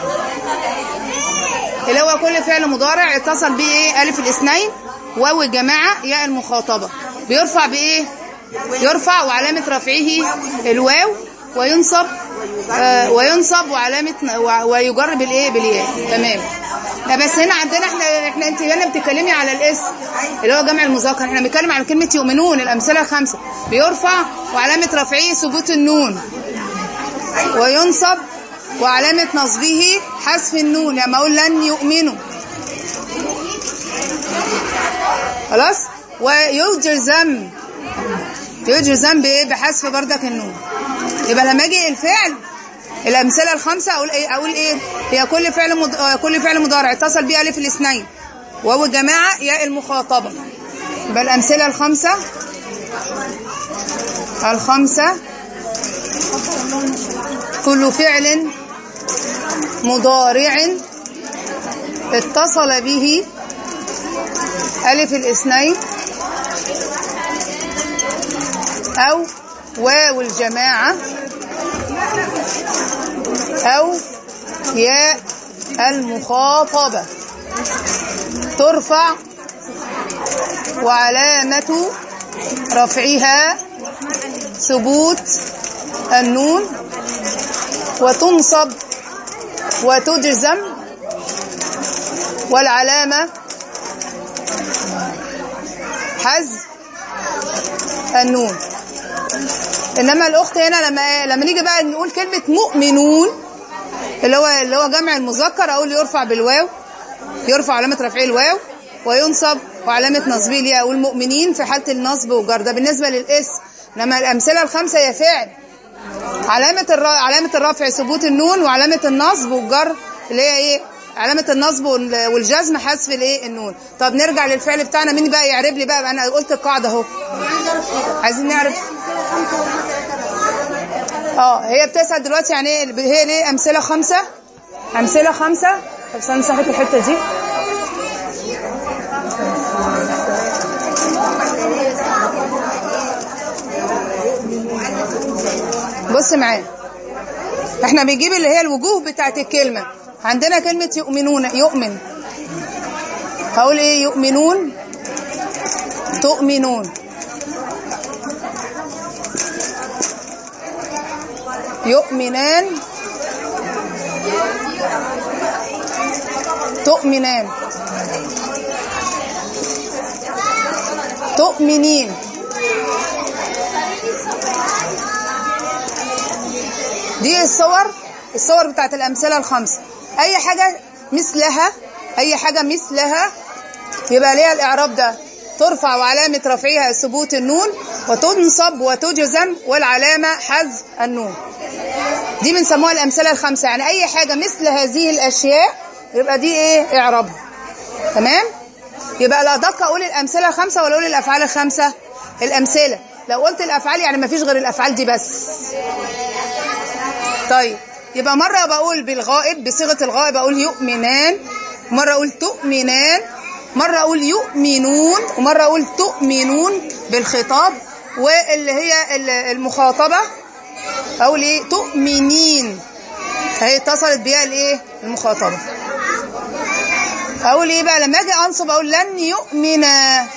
اللي هو كل فعل مضارع اتصل بيه ايه الف الاثنين واو الجماعه ياء المخاطبه بيرفع بايه يرفع وعلامه رفعه الواو وينصب آه وينصب وعلامه و- ويجر بالايه بالياء تمام لا بس هنا عندنا احنا احنا انت هنا بتتكلمي على الاسم اللي هو جمع المذكر احنا بنتكلم على كلمه يؤمنون الامثله الخمسه بيرفع وعلامه رفعه ثبوت النون وينصب وعلامة نصبه حذف النون لما أقول لن يؤمنوا خلاص ويجزم يجزم بإيه بحذف بردك النون يبقى لما أجي الفعل الأمثلة الخمسة أقول إيه أقول إيه هي كل فعل مض... آه، كل فعل مضارع اتصل بيه ألف الاثنين واو الجماعة ياء المخاطبة يبقى الأمثلة الخمسة الخمسة كل فعل مضارع اتصل به ألف الاثنين أو واو الجماعة أو ياء المخاطبة ترفع وعلامة رفعها ثبوت النون وتنصب وتجزم والعلامة حذف النون انما الاخت هنا لما لما نيجي بقى نقول كلمة مؤمنون اللي هو اللي هو جمع المذكر اقول يرفع بالواو يرفع علامة رفعه الواو وينصب وعلامة نصبه الياء اقول مؤمنين في حالة النصب والجر ده بالنسبة للاسم انما الامثلة الخمسة هي فعل علامة الر... علامة الرفع ثبوت النون وعلامة النصب والجر اللي هي ايه علامة النصب وال- والجزم حذف الايه النون طب نرجع للفعل بتاعنا مين بقى يعرب لي بقى انا قلت القاعدة اهو عايزين نعرف اه هي بتسأل دلوقتي يعني ايه هي ليه امثلة خمسة امثلة خمسة طب استنى صحيح الحتة دي بص معايا احنا بنجيب اللي هي الوجوه بتاعت الكلمة عندنا كلمة يؤمنون يؤمن هقول ايه يؤمنون تؤمنون يؤمنان تؤمنان تؤمنين دي الصور الصور بتاعت الأمثلة الخمسة أي حاجة مثلها أي حاجة مثلها يبقى ليها الإعراب ده ترفع وعلامة رفعها ثبوت النون وتنصب وتجزم والعلامة حذف النون دي بنسموها الأمثلة الخمسة يعني أي حاجة مثل هذه الأشياء يبقى دي إيه إعرابها تمام يبقى الأدق أقول الأمثلة الخمسة ولا أقول الأفعال الخمسة الأمثلة لو قلت الأفعال يعني مفيش غير الأفعال دي بس طيب يبقى مرة بقول بالغائب بصيغة الغائب أقول يؤمنان مرة أقول تؤمنان مرة أقول يؤمنون ومرة أقول تؤمنون بالخطاب واللي هي المخاطبة أقول إيه تؤمنين هي اتصلت بيها الإيه المخاطبة أقول إيه بقى لما أجي أنصب أقول لن يؤمنا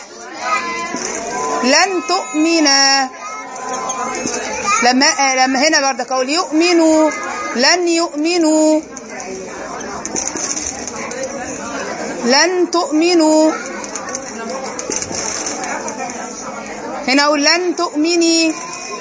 لن تؤمنا لما آه لما هنا بردك اقول يؤمنوا لن يؤمنوا لن تؤمنوا هنا اقول لن تؤمني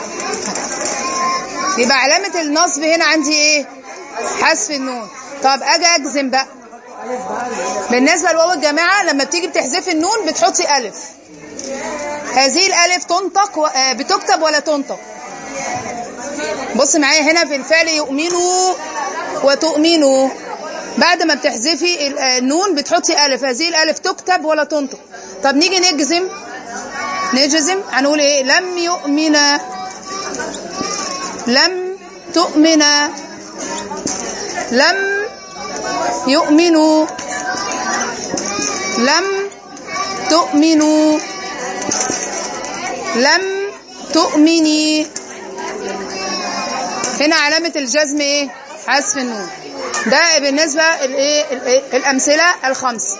يبقى علامة النصب هنا عندي ايه حذف النون طب اجي اجزم بقى بالنسبة لواو الجماعة لما بتيجي بتحذفي النون بتحطي الف هذه الالف تنطق و... آه بتكتب ولا تنطق بص معايا هنا في الفعل يؤمنوا وتؤمنوا بعد ما بتحذفي النون بتحطي الف هذه الالف تكتب ولا تنطق طب نيجي نجزم نجزم هنقول ايه لم يؤمن لم تؤمن لم يؤمنوا لم تؤمنوا لم تؤمني هنا علامة الجزم ايه حذف النون ده بالنسبة الايه الأمثلة الخمس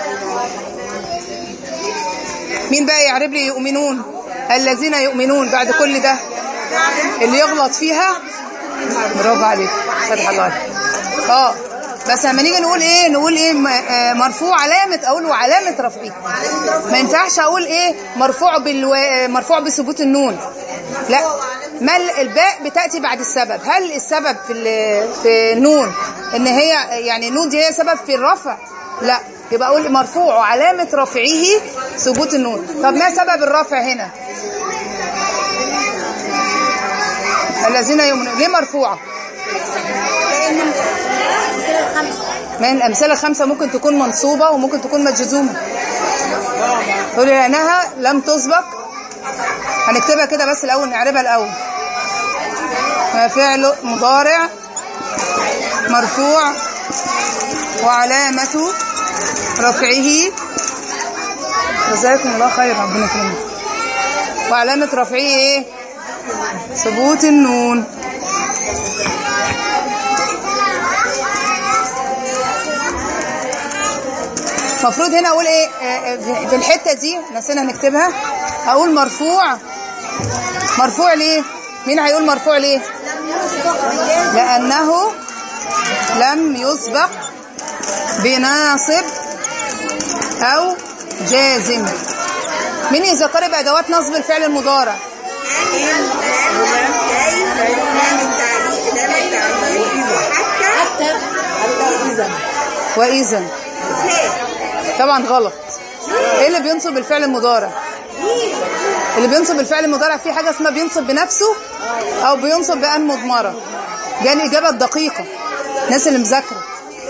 مين بقى يعرب لي يؤمنون الذين يؤمنون بعد كل ده اللي يغلط فيها برافو عليك فتح الله اه بس لما نيجي نقول ايه نقول ايه مرفوع علامه اقول وعلامه رفعه ما ينفعش اقول ايه مرفوع بالو... مرفوع بثبوت النون لا ما الباء بتاتي بعد السبب هل السبب في في النون ان هي يعني النون دي هي سبب في الرفع لا يبقى اقول مرفوع وعلامه رفعه ثبوت النون طب ما سبب الرفع هنا الذين يؤمنون ليه مرفوعه ما الأمثلة الخمسة ممكن تكون منصوبة وممكن تكون مجزومة تقولي لأنها لم تسبق هنكتبها كده بس الأول نعربها الأول فعل مضارع مرفوع وعلامة رفعه جزاكم الله خير ربنا يكرمك وعلامة رفعه ايه ثبوت النون المفروض هنا اقول ايه في الحته دي نسينا نكتبها اقول مرفوع مرفوع ليه مين هيقول مرفوع ليه لانه لم يسبق بناصب او جازم مين يذكر بادوات نصب الفعل المضارع واذا طبعا غلط ايه اللي بينصب الفعل المضارع اللي بينصب الفعل المضارع في حاجه اسمها بينصب بنفسه او بينصب بان مضمره دي الاجابه الدقيقه الناس اللي مذاكره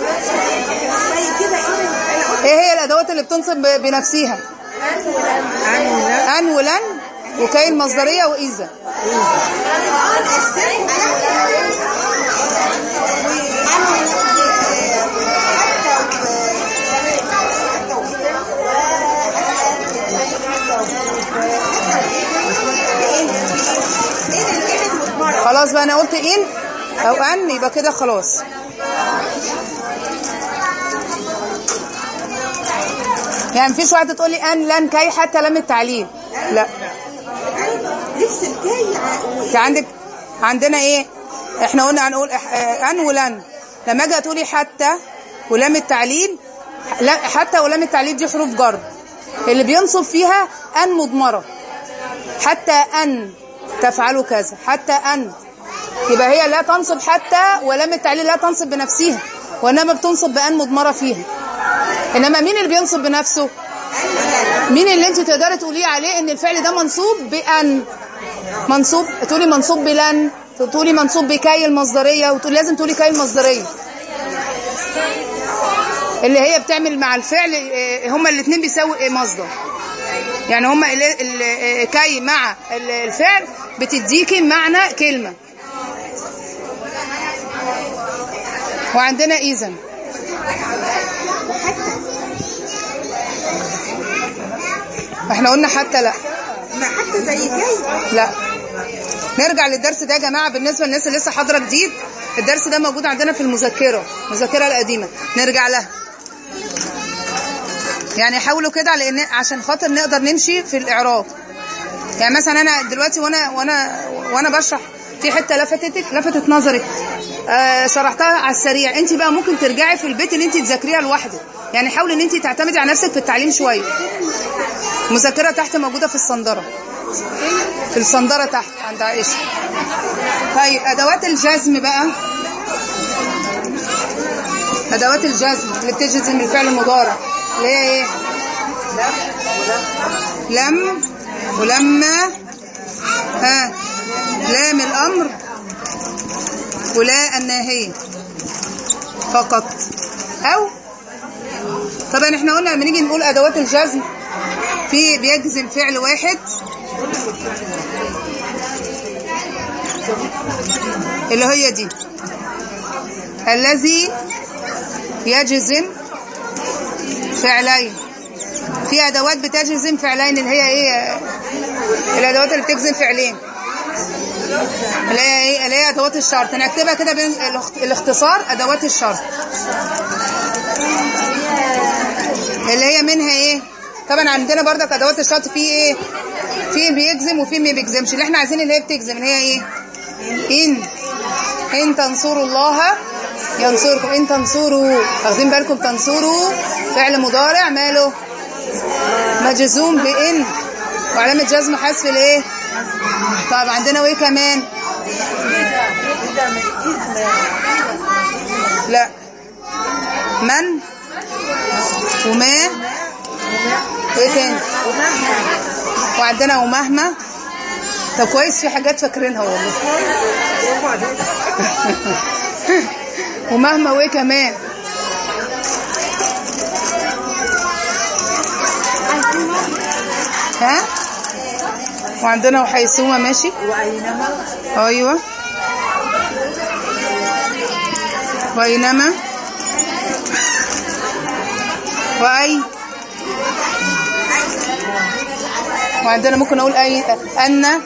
ايه هي الادوات اللي بتنصب بنفسها ان ولن وكاين مصدريه واذا خلاص بقى انا قلت ان او ان يبقى كده خلاص يعني مفيش واحده تقول لي ان لن كي حتى لم التعليل لا نفس الكي ع- انت عندك عندنا ايه احنا قلنا هنقول إح- آه، ان ولن لما اجي تقولي حتى ولام التعليل لا حتى ولام التعليل دي حروف جر اللي بينصب فيها ان مضمره حتى ان تفعلوا كذا حتى ان يبقى هي لا تنصب حتى ولام التعليل لا تنصب بنفسها وانما بتنصب بان مضمره فيها انما مين اللي بينصب بنفسه مين اللي انت تقدري تقولي عليه ان الفعل ده منصوب بان منصوب تقولي منصوب بلن تقولي منصوب بكي المصدريه وتقولي لازم تقولي كي المصدريه اللي هي بتعمل مع الفعل آه، هما الاثنين بيساوي آه، مصدر يعني هما ال- ال- آه، كي مع ال- الفعل بتديكي معنى كلمه وعندنا اذا احنا قلنا حتى لا ما حتى زي كي لا نرجع للدرس ده يا جماعه بالنسبه للناس اللي لسه حاضره جديد الدرس ده موجود عندنا في المذكره المذكره القديمه نرجع لها يعني حاولوا كده لان عشان خاطر نقدر نمشي في الاعراب يعني مثلا انا دلوقتي وانا وانا وانا بشرح في حته لفتتك لفتت نظرك آه شرحتها على السريع انت بقى ممكن ترجعي في البيت ان انت تذاكريها لوحدك يعني حاولي ان انت تعتمدي على نفسك في التعليم شويه المذكره تحت موجوده في الصندره في الصندرة تحت عند عائشة طيب أدوات الجزم بقى أدوات الجزم اللي بتجزم الفعل المضارع اللي هي إيه؟ لم ولما ها لام الأمر ولا الناهية فقط أو طبعا احنا قلنا لما نيجي نقول أدوات الجزم في بيجزم فعل واحد اللي هي دي الذي يجزم فعلين في ادوات بتجزم فعلين اللي هي ايه الادوات اللي بتجزم فعلين اللي هي ايه اللي هي ادوات الشرط انا اكتبها كده بين الاخت- الاختصار ادوات الشرط اللي هي منها ايه طبعا عندنا برضك ادوات الشرط في ايه في بيجزم وفي ما بيجزمش اللي احنا عايزين اللي هي بتجزم اللي هي ايه ان ان تنصروا الله ينصركم ان تنصروا واخدين بالكم تنصروا فعل مضارع ماله مجزوم بان وعلامة جزم حذف الايه طب عندنا وايه كمان لا من وما وايه تاني وعندنا ومهما طب كويس في حاجات فاكرينها والله ومهما وايه كمان ها وعندنا وحيثما ماشي وأينما ايوه وأينما وأي وعندنا ممكن أقول أي أن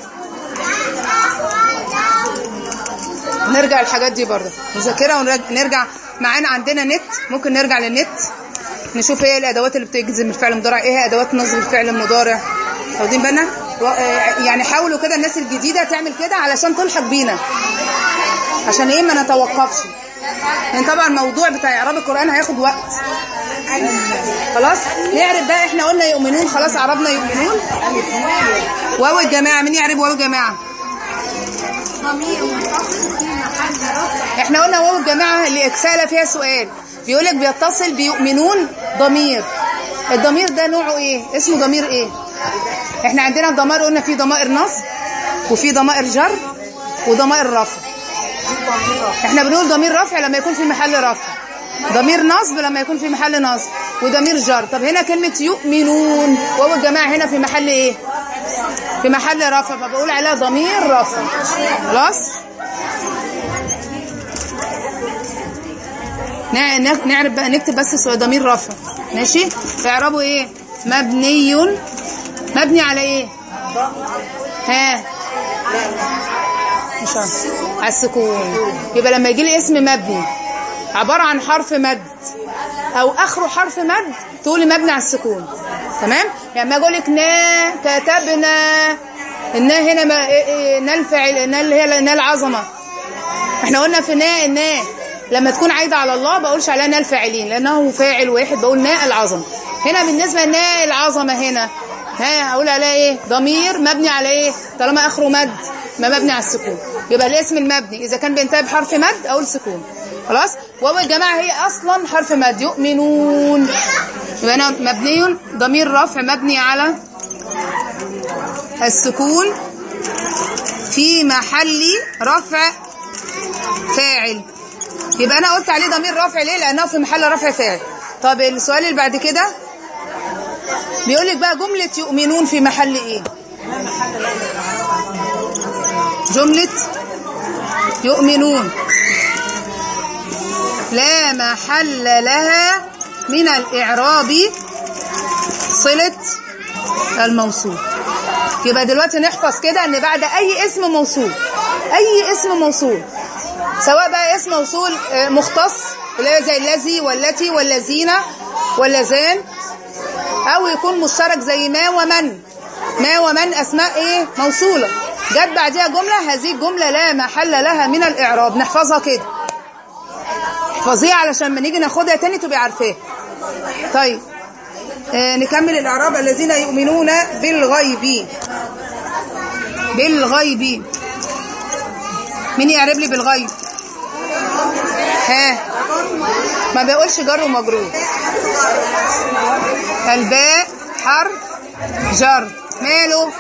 نرجع الحاجات دي برضه نذاكرها ونرجع معانا عندنا نت ممكن نرجع للنت نشوف ايه الادوات اللي بتجزم الفعل المضارع ايه هي ادوات نصب الفعل المضارع واخدين بالنا و- آه، يعني حاولوا كده الناس الجديده تعمل كده علشان تلحق بينا عشان ايه ما نتوقفش لان طبعا الموضوع بتاع اعراب القران هياخد وقت خلاص نعرف بقى احنا قلنا يؤمنون خلاص عربنا يؤمنون واو الجماعه مين يعرف واو الجماعه ضمير منفصل في محل رفع احنا قلنا واو الجماعه اللي اكساله فيها سؤال بيقول لك بيتصل بيؤمنون ضمير الضمير ده نوعه ايه اسمه ضمير ايه احنا عندنا الضمائر قلنا في ضمائر نصب وفي ضمائر جر وضمائر رفع احنا بنقول ضمير رفع لما يكون في محل رفع ضمير نصب لما يكون في محل نصب وضمير جر طب هنا كلمة يؤمنون واو الجماعة هنا في محل ايه في محل رفع فبقول عليها ضمير رفع خلاص نع- نع- نعرف بقى نكتب بس سؤال ضمير رفع ماشي اعرابه ايه مبني مبني على ايه ها مش عارف. على السكون يبقى لما يجي لي اسم مبني عبارة عن حرف مد او اخره حرف مد تقولي مبني على السكون تمام يعني ما اقول لك نا كتبنا النا هنا ما إيه إيه نا الفعل نا اللي هي نا العظمه احنا قلنا في نا نا لما تكون عايده على الله بقولش عليها نا الفاعلين لانه فاعل واحد بقول نا العظمه هنا بالنسبه لنا العظمه هنا ها اقول عليها ايه ضمير مبني على ايه طالما اخره مد ما مبني على السكون يبقى الاسم المبني اذا كان بينتهي بحرف مد اقول سكون خلاص واو الجماعه هي اصلا حرف مد يؤمنون يبقى انا مبني ضمير رفع مبني على السكون في محل رفع فاعل يبقى انا قلت عليه ضمير رفع ليه لانه في محل رفع فاعل طب السؤال اللي بعد كده بيقول لك بقى جملة يؤمنون في محل ايه جملة يؤمنون لا محل لها من الإعراب صلة الموصول يبقى دلوقتي نحفظ كده ان بعد اي اسم موصول اي اسم موصول سواء بقى اسم موصول آه، مختص اللي هي زي الذي والتي والذين واللذان او يكون مشترك زي ما ومن ما ومن اسماء ايه موصوله جت بعديها جمله هذه الجمله لا محل لها من الاعراب نحفظها كده احفظيها علشان لما نيجي ناخدها تاني تبقي عارفاها طيب آه نكمل الاعراب الذين يؤمنون بالغيب بالغيب مين يعرب لي بالغيب ها ما بيقولش جر ومجرور الباء حرف جر ماله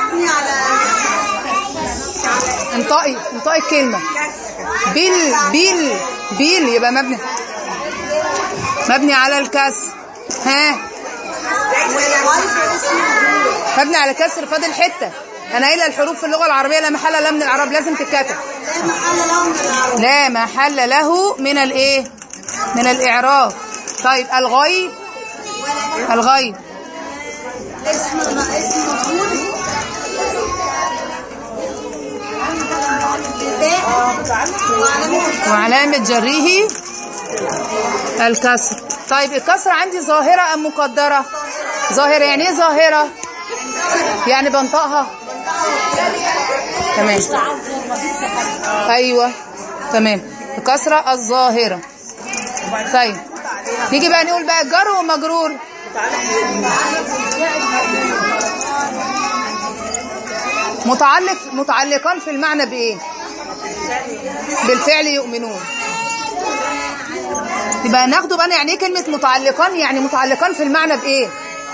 انطقي انطقي الكلمة بال بال بال يبقى مبني مبني على الكسر ها مبني على كسر فاضل حتة انا قايله الحروف في اللغة العربية لا محل لها من الاعراب لازم تتكتب لا محل له من الايه من الاعراب طيب الغيب الغيب اسم اسم مفعول وعلامة وعلامة جره الكسر طيب الكسر عندي ظاهرة أم مقدرة ظاهرة يعني ايه ظاهرة يعني بنطقها تمام أيوة تمام الكسرة الظاهرة طيب نيجي بقى نقول بقى جر ومجرور متعلق متعلقان في المعنى بإيه بالفعل يؤمنون يبقى ناخده بقى يعني ايه كلمة متعلقان يعني متعلقان في المعنى بإيه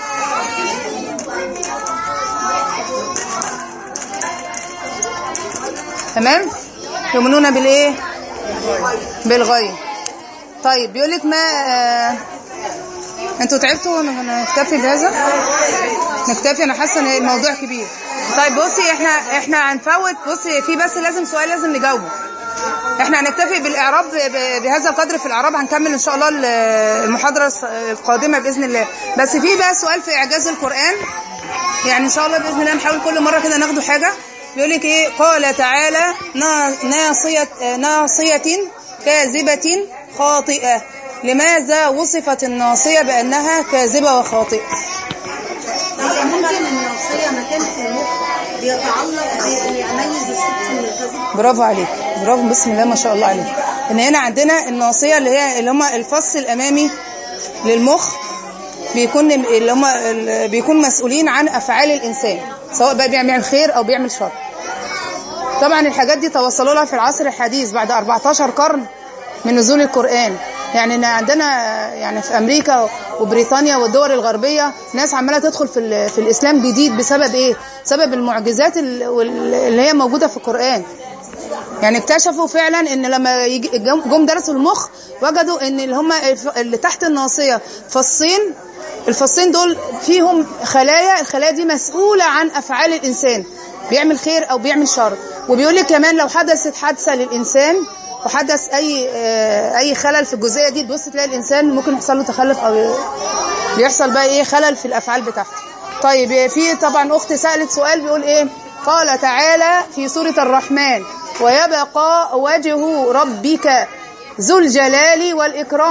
تمام يؤمنون بالإيه بالغيب طيب بيقول لك ما آه انتوا تعبتوا نكتفي بهذا نكتفي انا حاسه ان الموضوع كبير طيب بصي احنا احنا هنفوت بصي في بس لازم سؤال لازم نجاوبه احنا هنكتفي بالاعراب ب- بهذا القدر في الاعراب هنكمل ان شاء الله ال- المحاضره الس- القادمه باذن الله بس في بقى سؤال في اعجاز القران يعني ان شاء الله باذن الله نحاول كل مره كده ناخده حاجه بيقول لك ايه قال تعالى نا- ناصيه ناصيه كاذبه خاطئه لماذا وصفت الناصيه بانها كاذبه وخاطئه إذا ممكن الناصية مكان في المخ بيتعلق بيميز الصدق من الكذب برافو عليك برافو بسم الله ما شاء الله عليك ان هنا عندنا الناصيه اللي هي اللي هم الفص الامامي للمخ بيكون اللي هم ال- بيكون مسؤولين عن افعال الانسان سواء بقى بيعمل خير او بيعمل شر طبعا الحاجات دي توصلوا لها في العصر الحديث بعد 14 قرن من نزول القرآن يعني إن عندنا يعني في أمريكا وبريطانيا والدول الغربية ناس عمالة تدخل في, ال- في الإسلام جديد بسبب إيه؟ بسبب المعجزات ال- وال- اللي هي موجودة في القرآن يعني اكتشفوا فعلا ان لما يجي جم جم درسوا المخ وجدوا ان اللي هم الف- اللي تحت الناصيه فصين الفصين دول فيهم خلايا الخلايا دي مسؤوله عن افعال الانسان بيعمل خير او بيعمل شر وبيقول لك كمان لو حدثت حادثه للانسان وحدث اي آه، اي خلل في الجزئيه دي تبص تلاقي الانسان ممكن يحصل له تخلف او بيحصل بقى ايه خلل في الافعال بتاعته طيب في طبعا اخت سالت سؤال بيقول ايه قال تعالى في سوره الرحمن ويبقى وجه ربك ذو الجلال والاكرام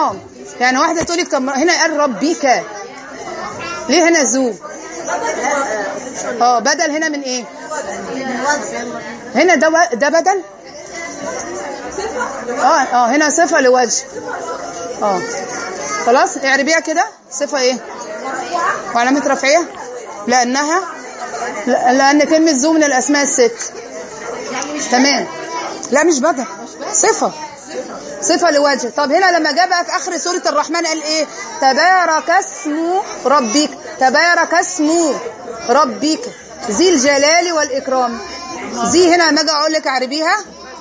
يعني واحده تقول لك طب ما هنا قال ربك ليه هنا ذو اه بدل هنا من ايه هنا ده و- ده بدل اه اه هنا صفه لوجه اه خلاص اعربيها كده صفه ايه وعلامه رفعها لانها لا- لان كلمه ذو من الاسماء الست تمام لا مش بدل صفه صفه لوجه طب هنا لما جاء بقى في اخر سوره الرحمن قال ايه تبارك اسم ربك تبارك اسم ربك ذي الجلال والاكرام ذي هنا لما اجي اقول لك اعربيها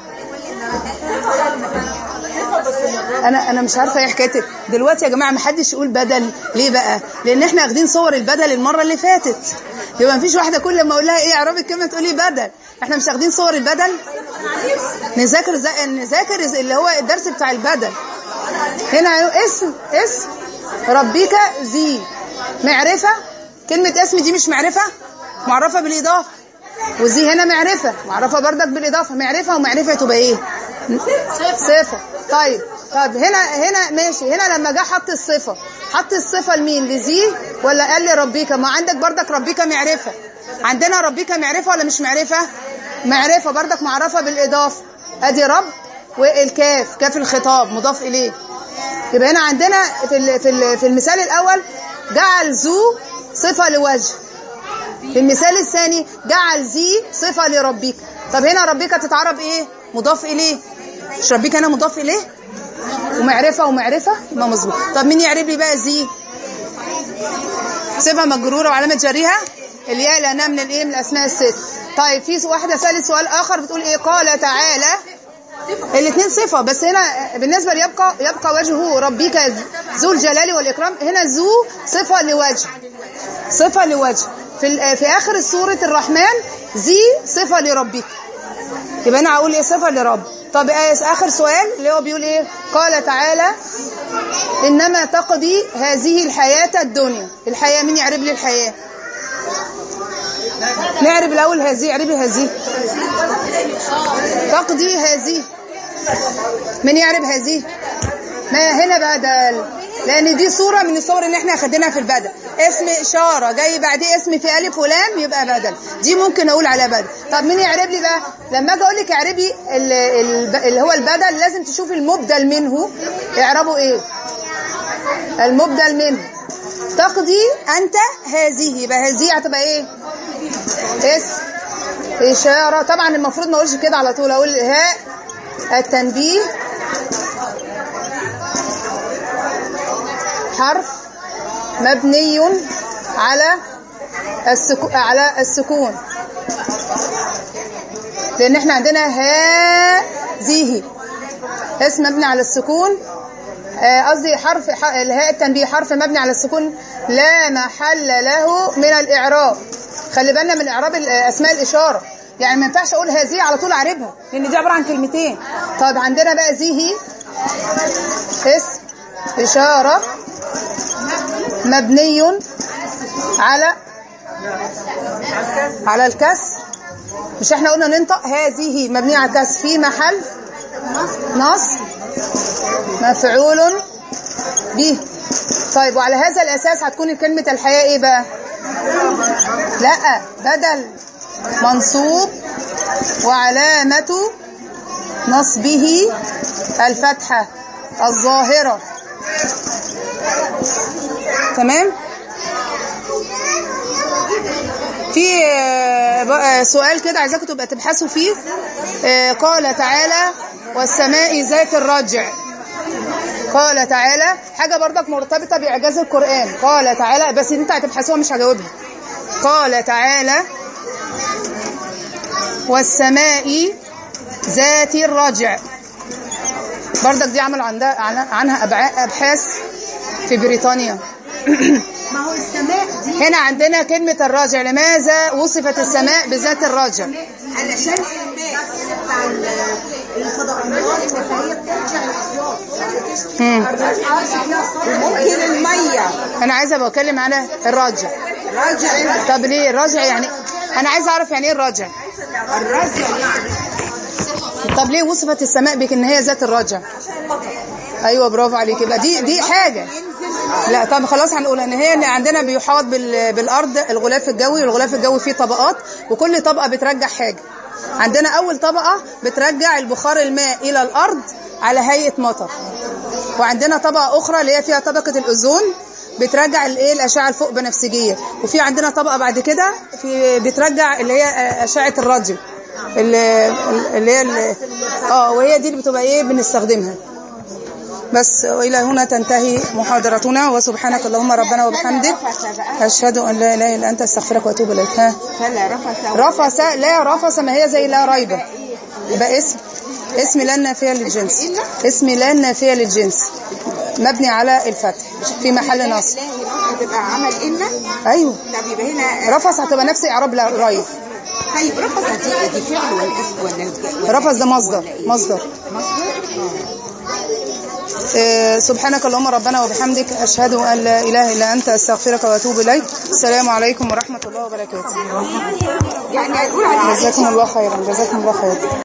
انا انا مش عارفه ايه حكايتك دلوقتي يا جماعه ما حدش يقول بدل ليه بقى لان احنا واخدين صور البدل المره اللي فاتت يبقى ما فيش واحده كل ما اقول لها ايه اعربي الكلمه تقول لي بدل احنا مش واخدين صور البدل نذاكر زي نذاكر اللي هو الدرس بتاع البدل هنا اسم اسم ربك ذي معرفه كلمه اسم دي مش معرفه معرفه بالاضافه وذي هنا معرفه معرفه بردك بالاضافه معرفه ومعرفه تبقى ايه صفه طيب طب هنا هنا ماشي هنا لما جه حط الصفه حط الصفه لمين لذي ولا قال لي ربك ما عندك بردك ربك معرفه عندنا ربك معرفه ولا مش معرفه معرفه بردك معرفه بالاضافه ادي رب والكاف كاف الخطاب مضاف اليه يبقى هنا عندنا في ال- في ال- في المثال الاول جعل ذو صفه لوجه في المثال الثاني جعل ذي صفه لربك طب هنا ربك تتعرب ايه مضاف اليه مش ربك هنا مضاف اليه ومعرفه ومعرفه ما مظبوط طب مين يعرب لي بقى ذي صفه مجروره وعلامه جريها الياء لانها من الايه من الاسماء الست طيب في واحده سالت سؤال اخر بتقول ايه قال تعالى الاثنين صفه بس هنا بالنسبه ليبقى يبقى وجهه ربك ذو الجلال والاكرام هنا ذو صفه لوجه صفه لوجه في ال- في اخر سوره الرحمن ذي صفه لربك يبقى انا هقول ايه صفه لرب طب آه، اخر سؤال اللي هو بيقول ايه قال تعالى انما تقضي هذه الحياه الدنيا الحياه مين يعرب لي الحياه نعرب الاول هذه اعربي هذه تقضي هذه من يعرب هذه ما هنا بدل لان دي صوره من الصور اللي احنا اخدناها في البدل اسم اشاره جاي بعديه اسم في الف ولام يبقى بدل دي ممكن اقول عليها بدل طب مين يعرب لي بقى لما اجي اقول لك اعربي ال- ال- اللي هو البدل لازم تشوفي المبدل منه اعربه ايه المبدل منه تقضي انت هذه يبقى هذه هتبقى ايه اسم اشاره طبعا المفروض ما اقولش كده على طول اقول هاء التنبيه حرف مبني على السكو... على السكون لان احنا عندنا هذه اسم مبني على السكون آه، قصدي حرف ح- الهاء التنبيه حرف مبني على السكون لا محل له من الاعراب خلي بالنا من اعراب ال- اسماء الاشاره يعني ما ينفعش اقول هذه على طول اعربها لان دي عباره عن كلمتين طيب عندنا بقى ذه اسم اشاره مبني على على الكسر مش احنا قلنا ننطق هذه مبنية على الكسر في محل نصب مفعول به طيب وعلى هذا الاساس هتكون كلمة الحياة ايه بقى لا بدل منصوب وعلامة نصبه الفتحة الظاهرة تمام في آه، بقى سؤال كده عايزاكم تبقى تبحثوا فيه آه، قال تعالى والسماء ذات الرجع قال تعالى حاجة برضك مرتبطة بإعجاز القرآن قال تعالى بس انت هتبحثوها مش هجاوبها قال تعالى والسماء ذات الرجع برضك دي عمل عندها عن- عنها أبع- أبحاث في بريطانيا ما هو السماء دي هنا عندنا كلمة الراجع لماذا وصفت السماء بذات الراجع علشان السماء بتاع ال- الفضائيات فهي بترجع للأرض مم. ممكن المية أنا عايزة بتكلم على الراجع راجع طب ليه الراجع يعني أنا عايزة أعرف يعني إيه الراجع الراجع يعني طب ليه وصفت السماء بك إن هي ذات الراجع ايوه برافو عليك يبقى دي دي حاجه لا طب خلاص هنقول ان هي ان عندنا بيحاط بال- بالارض الغلاف الجوي والغلاف الجوي فيه طبقات وكل طبقه بترجع حاجه عندنا اول طبقه بترجع البخار الماء الى الارض على هيئه مطر وعندنا طبقه اخرى اللي هي فيها طبقه الاوزون بترجع الايه الاشعه الفوق بنفسجيه وفي عندنا طبقه بعد كده في بترجع اللي هي اشعه الراديو اللي اللي هي اللي- اه وهي دي اللي بتبقى ايه بنستخدمها بس والى هنا تنتهي محاضرتنا وسبحانك اللهم ربنا وبحمدك اشهد ان لا اله الا انت استغفرك واتوب اليك ها فلا رفث رفس لا رفس ما هي زي لا ريبه يبقى اسم اسم لا نافيه للجنس اسم لا نافيه للجنس مبني على الفتح في محل نصب لا هنا هتبقى عمل إن ايوه طب يبقى هنا رفس هتبقى نفس اعراب لا ريب طيب رفث دي دي فعل ولا اسم ولا ولا رفس ده مصدر مصدر آه، سبحانك اللهم ربنا وبحمدك أشهد أن لا إله إلا أنت أستغفرك وأتوب إليك السلام عليكم ورحمة الله وبركاته يعني هنقول عليها جزاكم الله خيرا جزاكم الله خيرا